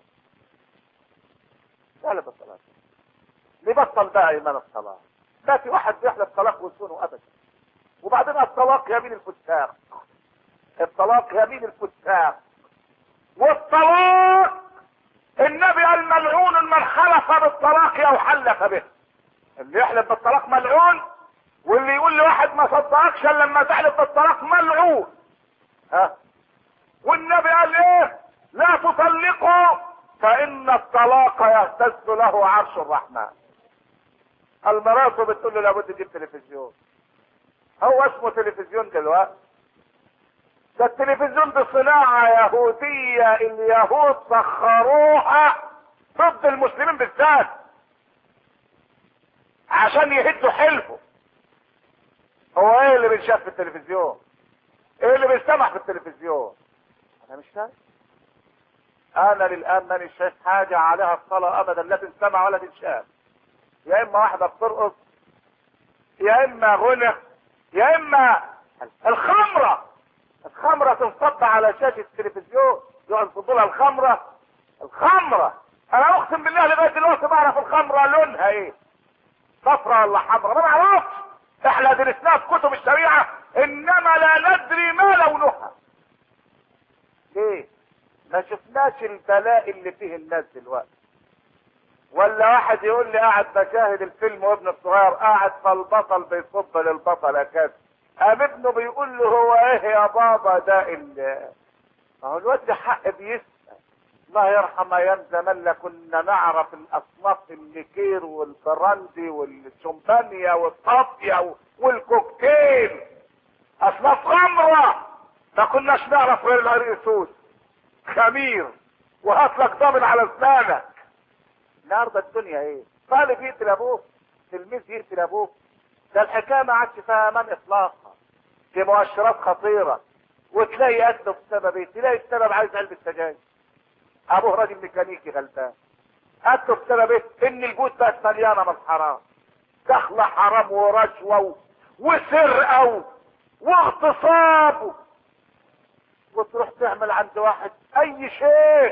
تحلف بالطلاق نبطل بقى ايمان الطلاق لا في واحد بيحلف طلاق وسونه ابدا وبعدين الطلاق يمين الفساق الطلاق يمين الفساق والطلاق النبي قال ملعون من حلف بالطلاق او حلف به اللي يحلف بالطلاق ملعون واللي يقول لواحد ما صدقكش الا لما تحلف بالطلاق ملعون ها والنبي قال ايه لا تطلقوا فان الطلاق يهتز له عرش الرحمن المرأة بتقول له لابد تجيب تلفزيون هو اسمه تلفزيون دلوقتي ده التلفزيون دي صناعة يهودية اليهود سخروها ضد المسلمين بالذات عشان يهدوا حلفه هو ايه اللي بنشاف في التلفزيون ايه اللي بيستمع في التلفزيون انا مش فاهم انا للان ماني شايف حاجة عليها الصلاة ابدا لا تنسمع ولا تنشاف يا اما واحدة بترقص يا اما غنى يا اما الخمرة الخمرة تنصب على شاشة التلفزيون يقعد يفضلها الخمرة الخمرة انا اقسم بالله لغاية دلوقتي بعرف الخمرة لونها ايه صفرة ولا حمرا ما نعرفش احنا درسناها في كتب الشريعة انما لا ندري ما لونها ليه ما شفناش البلاء اللي فيه الناس دلوقتي ولا واحد يقول لي قاعد بشاهد الفيلم وابن الصغير قاعد فالبطل بيصب للبطل كذا قام ابنه بيقول له هو ايه يا بابا ده ال ما هو الواد ده حق بيسأل الله يرحم ايام زمان لا كنا نعرف الاصناف النكير والبراندي والشمبانيا والطافية والكوكتيل اصناف خمرة ما كناش نعرف غير العريسوس خمير وهات لك ضامن على اسنانك النهارده الدنيا ايه طالب يقتل ابوه تلميذ يقتل ابوه ده الحكايه ما عادش فيها امان اطلاقا في مؤشرات خطيره وتلاقي قتله بسبب ايه تلاقي السبب عايز علبه سجاير ابوه راجل ميكانيكي غلبان قتله بسبب ايه ان البيوت بقت مليانه من الحرام دخله حرام ورشوه و... وسرقه و... واغتصاب وتروح تعمل عند واحد اي شيء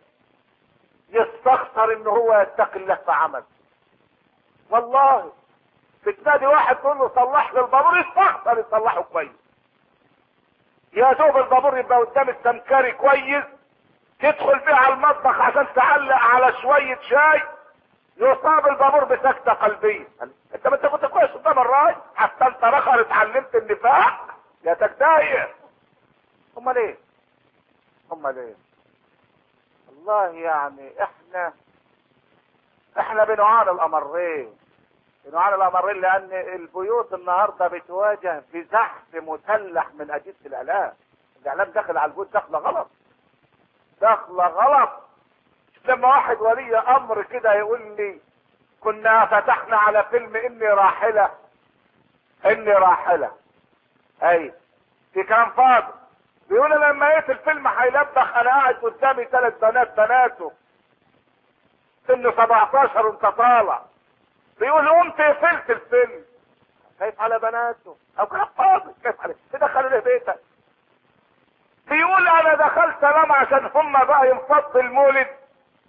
يستخسر ان هو يتقي الله في عمل والله بتنادي واحد تقول له صلح لي البابور يستخسر يصلحه كويس يا دوب البابور يبقى قدام السمكري كويس تدخل بيه على المطبخ عشان تعلق على شوية شاي يصاب البابور بسكتة قلبية انت ما انت كنت كويس قدام الراي حتى انت رخر اتعلمت النفاق يا تكداير امال ايه امال ايه والله يعني احنا احنا بنعاني الامرين بنعاني الامرين لان البيوت النهارده بتواجه بزحف مسلح من اجهزه الاعلام الاعلام داخل على البيوت داخله غلط داخله غلط لما واحد ولي امر كده يقول لي كنا فتحنا على فيلم اني راحله اني راحله اي في كلام فاضي بيقول أنا لما لقيت الفيلم هيلبخ انا قاعد قدامي ثلاث بنات بناته سن 17 وانت طالع بيقول قمت قفلت الفيلم خايف على بناته او كلام فاضي خايف عليه تدخلوا ليه بيتك بيقول انا دخلت انام عشان هم بقى ينفض المولد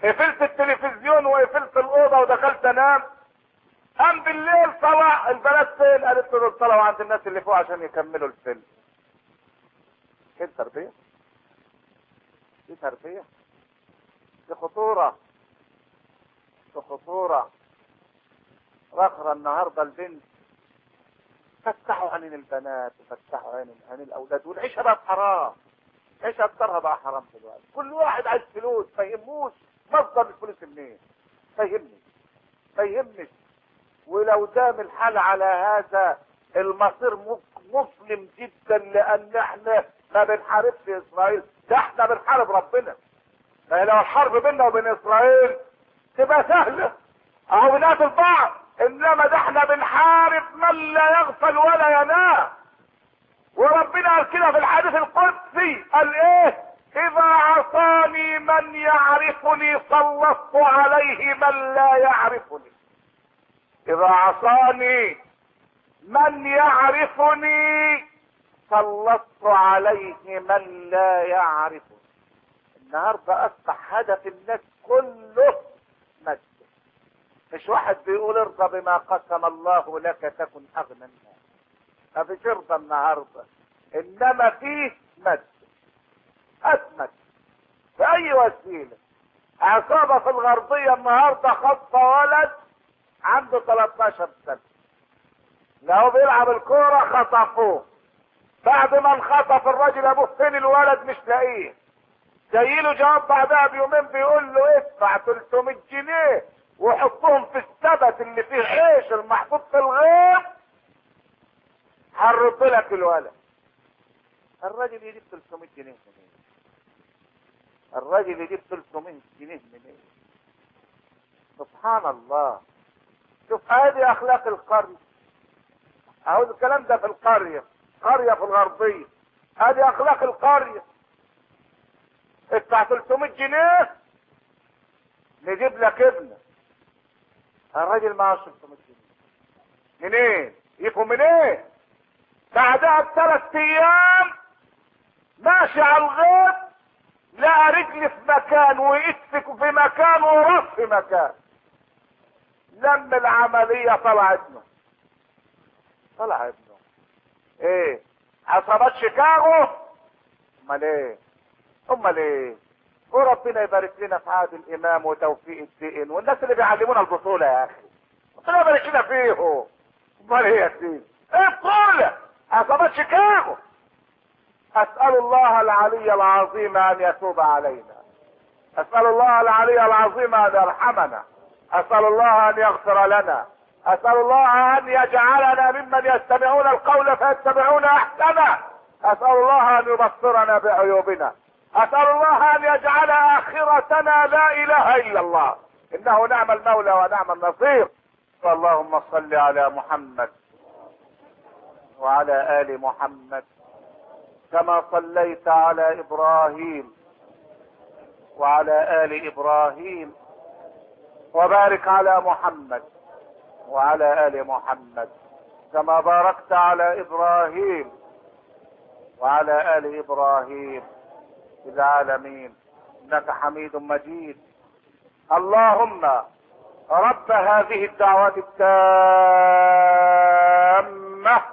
قفلت التلفزيون وقفلت الاوضه ودخلت انام قام بالليل طلع البنات فين قالت له دول طلعوا عند الناس اللي فوق عشان يكملوا الفيلم ايه التربيه دي تربيه دي خطوره دي خطوره رخرة النهارده البنت فتحوا عين البنات وفتحوا عين عين الاولاد والعيشه بقت حرام عيشه اكترها بقى حرام دلوقتي كل واحد عايز فلوس ما يهموش مصدر الفلوس منين فهمني فهمني ولو دام الحال على هذا المصير مسلم جدا لان احنا ما بنحاربش اسرائيل ده احنا بنحارب ربنا فلو الحرب بيننا وبين اسرائيل تبقى سهله اهو بنقتل بعض انما ده احنا بنحارب من لا يغفل ولا ينام وربنا قال كده في الحديث القدسي قال ايه اذا عصاني من يعرفني سلطت عليه من لا يعرفني اذا عصاني من يعرفني سلطت عليه من لا يعرفني النهارده اصبح هدف الناس كله مجد مش واحد بيقول ارضى بما قسم الله لك تكن اغنى الناس ما فيش ارضى النهارده انما فيه مجد اسمك باي وسيله عصابه في الغربيه النهارده خطفه ولد عنده 13 سنه لو بيلعب الكوره خطفوه بعد ما انخطف الراجل ابوه فين الولد مش لاقيه جاي له جواب بعدها بيومين بيقول له ادفع 300 جنيه وحطهم في السبت اللي فيه عيش المحطوط في الغيط هرد لك الولد الراجل يجيب 300 جنيه منين الراجل يجيب 300 جنيه منين سبحان الله شوف ادي اخلاق القرية اهو الكلام ده في القرية قرية في الغربية ادي اخلاق القرية ادفع 300 جنيه نجيب لك ابنك الراجل معاه 600 جنيه منين يكون منين بعدها بثلاث ايام ماشي على الغيط لقى رجل في مكان وإتك في مكان وراس في مكان لم العملية طلع ابنه طلع ابنه ايه عصابات شيكاغو امال ايه امال ايه وربنا يبارك لنا في عهد الامام وتوفيق الدين والناس اللي بيعلمونا البطوله يا اخي ربنا يبارك لنا فيهم امال ايه يا سيدي ايه بطوله عصابات شيكاغو اسال الله العلي العظيم ان يتوب علينا اسال الله العلي العظيم ان يرحمنا اسال الله ان يغفر لنا اسال الله ان يجعلنا ممن يستمعون القول فيتبعون احسنه اسال الله ان يبصرنا بعيوبنا اسال الله ان يجعل اخرتنا لا اله الا الله انه نعم المولى ونعم النصير اللهم صل على محمد وعلى ال محمد كما صليت على ابراهيم وعلى ال ابراهيم وبارك على محمد وعلى ال محمد كما باركت على ابراهيم وعلى ال ابراهيم في العالمين انك حميد مجيد اللهم رب هذه الدعوات التامه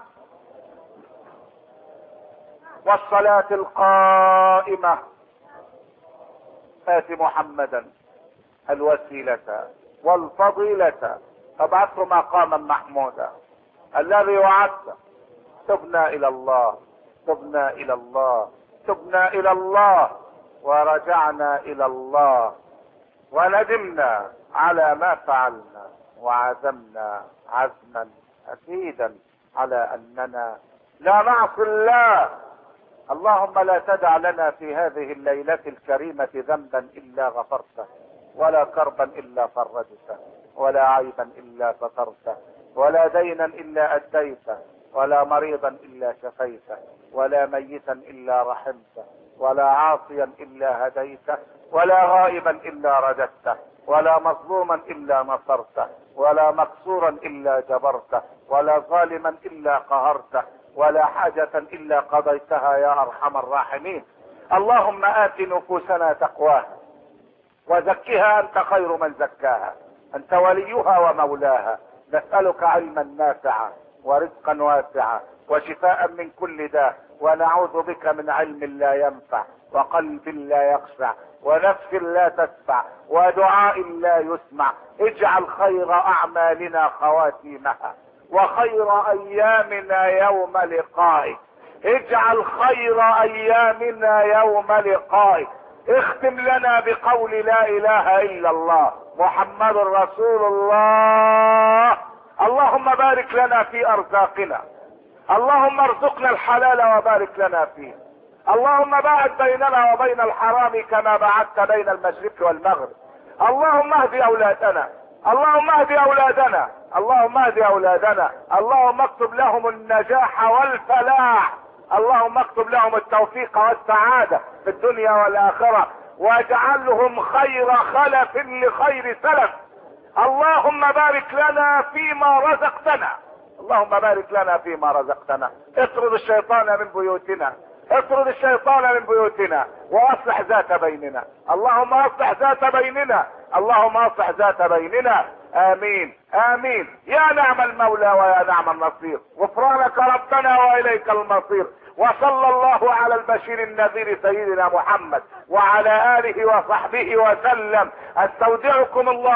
والصلاه القائمه ات محمدا الوسيله والفضيله فابعثه مقاما محمودا الذي وعدت تبنا الى الله تبنا الى الله تبنا الى الله ورجعنا الى الله وندمنا على ما فعلنا وعزمنا عزما اكيدا على اننا لا نعصي الله اللهم لا تدع لنا في هذه الليلة الكريمة ذنبا الا غفرته ولا كربا الا فرجته ولا عيبا الا سترته ولا دينا الا اديته ولا مريضا الا شفيته ولا ميتا الا رحمته ولا عاصيا الا هديته ولا غائبا الا رددته ولا مظلوما الا نصرته ولا مكسورا الا جبرته ولا ظالما الا قهرته ولا حاجة الا قضيتها يا ارحم الراحمين اللهم ات نفوسنا تقواها وزكها انت خير من زكاها انت وليها ومولاها نسألك علما نافعا ورزقا واسعا وشفاء من كل داء ونعوذ بك من علم لا ينفع وقلب لا يخشع ونفس لا تسمع ودعاء لا يسمع اجعل خير اعمالنا خواتيمها وخير ايامنا يوم لقائك اجعل خير ايامنا يوم لقائك اختم لنا بقول لا اله الا الله محمد رسول الله اللهم بارك لنا في ارزاقنا اللهم ارزقنا الحلال وبارك لنا فيه اللهم باعد بيننا وبين الحرام كما بعدت بين المشرق والمغرب اللهم اهد اولادنا اللهم اهد اولادنا اللهم اهد اولادنا اللهم اكتب لهم النجاح والفلاح اللهم اكتب لهم التوفيق والسعادة في الدنيا والاخرة واجعلهم خير خلف لخير سلف اللهم بارك لنا فيما رزقتنا اللهم بارك لنا فيما رزقتنا اطرد الشيطان من بيوتنا اطرد الشيطان من بيوتنا واصلح ذات بيننا اللهم اصلح ذات بيننا اللهم اصلح ذات بيننا امين امين يا نعم المولى ويا نعم النصير غفرانك ربنا واليك المصير وصلى الله على البشير النذير سيدنا محمد وعلى اله وصحبه وسلم استودعكم الله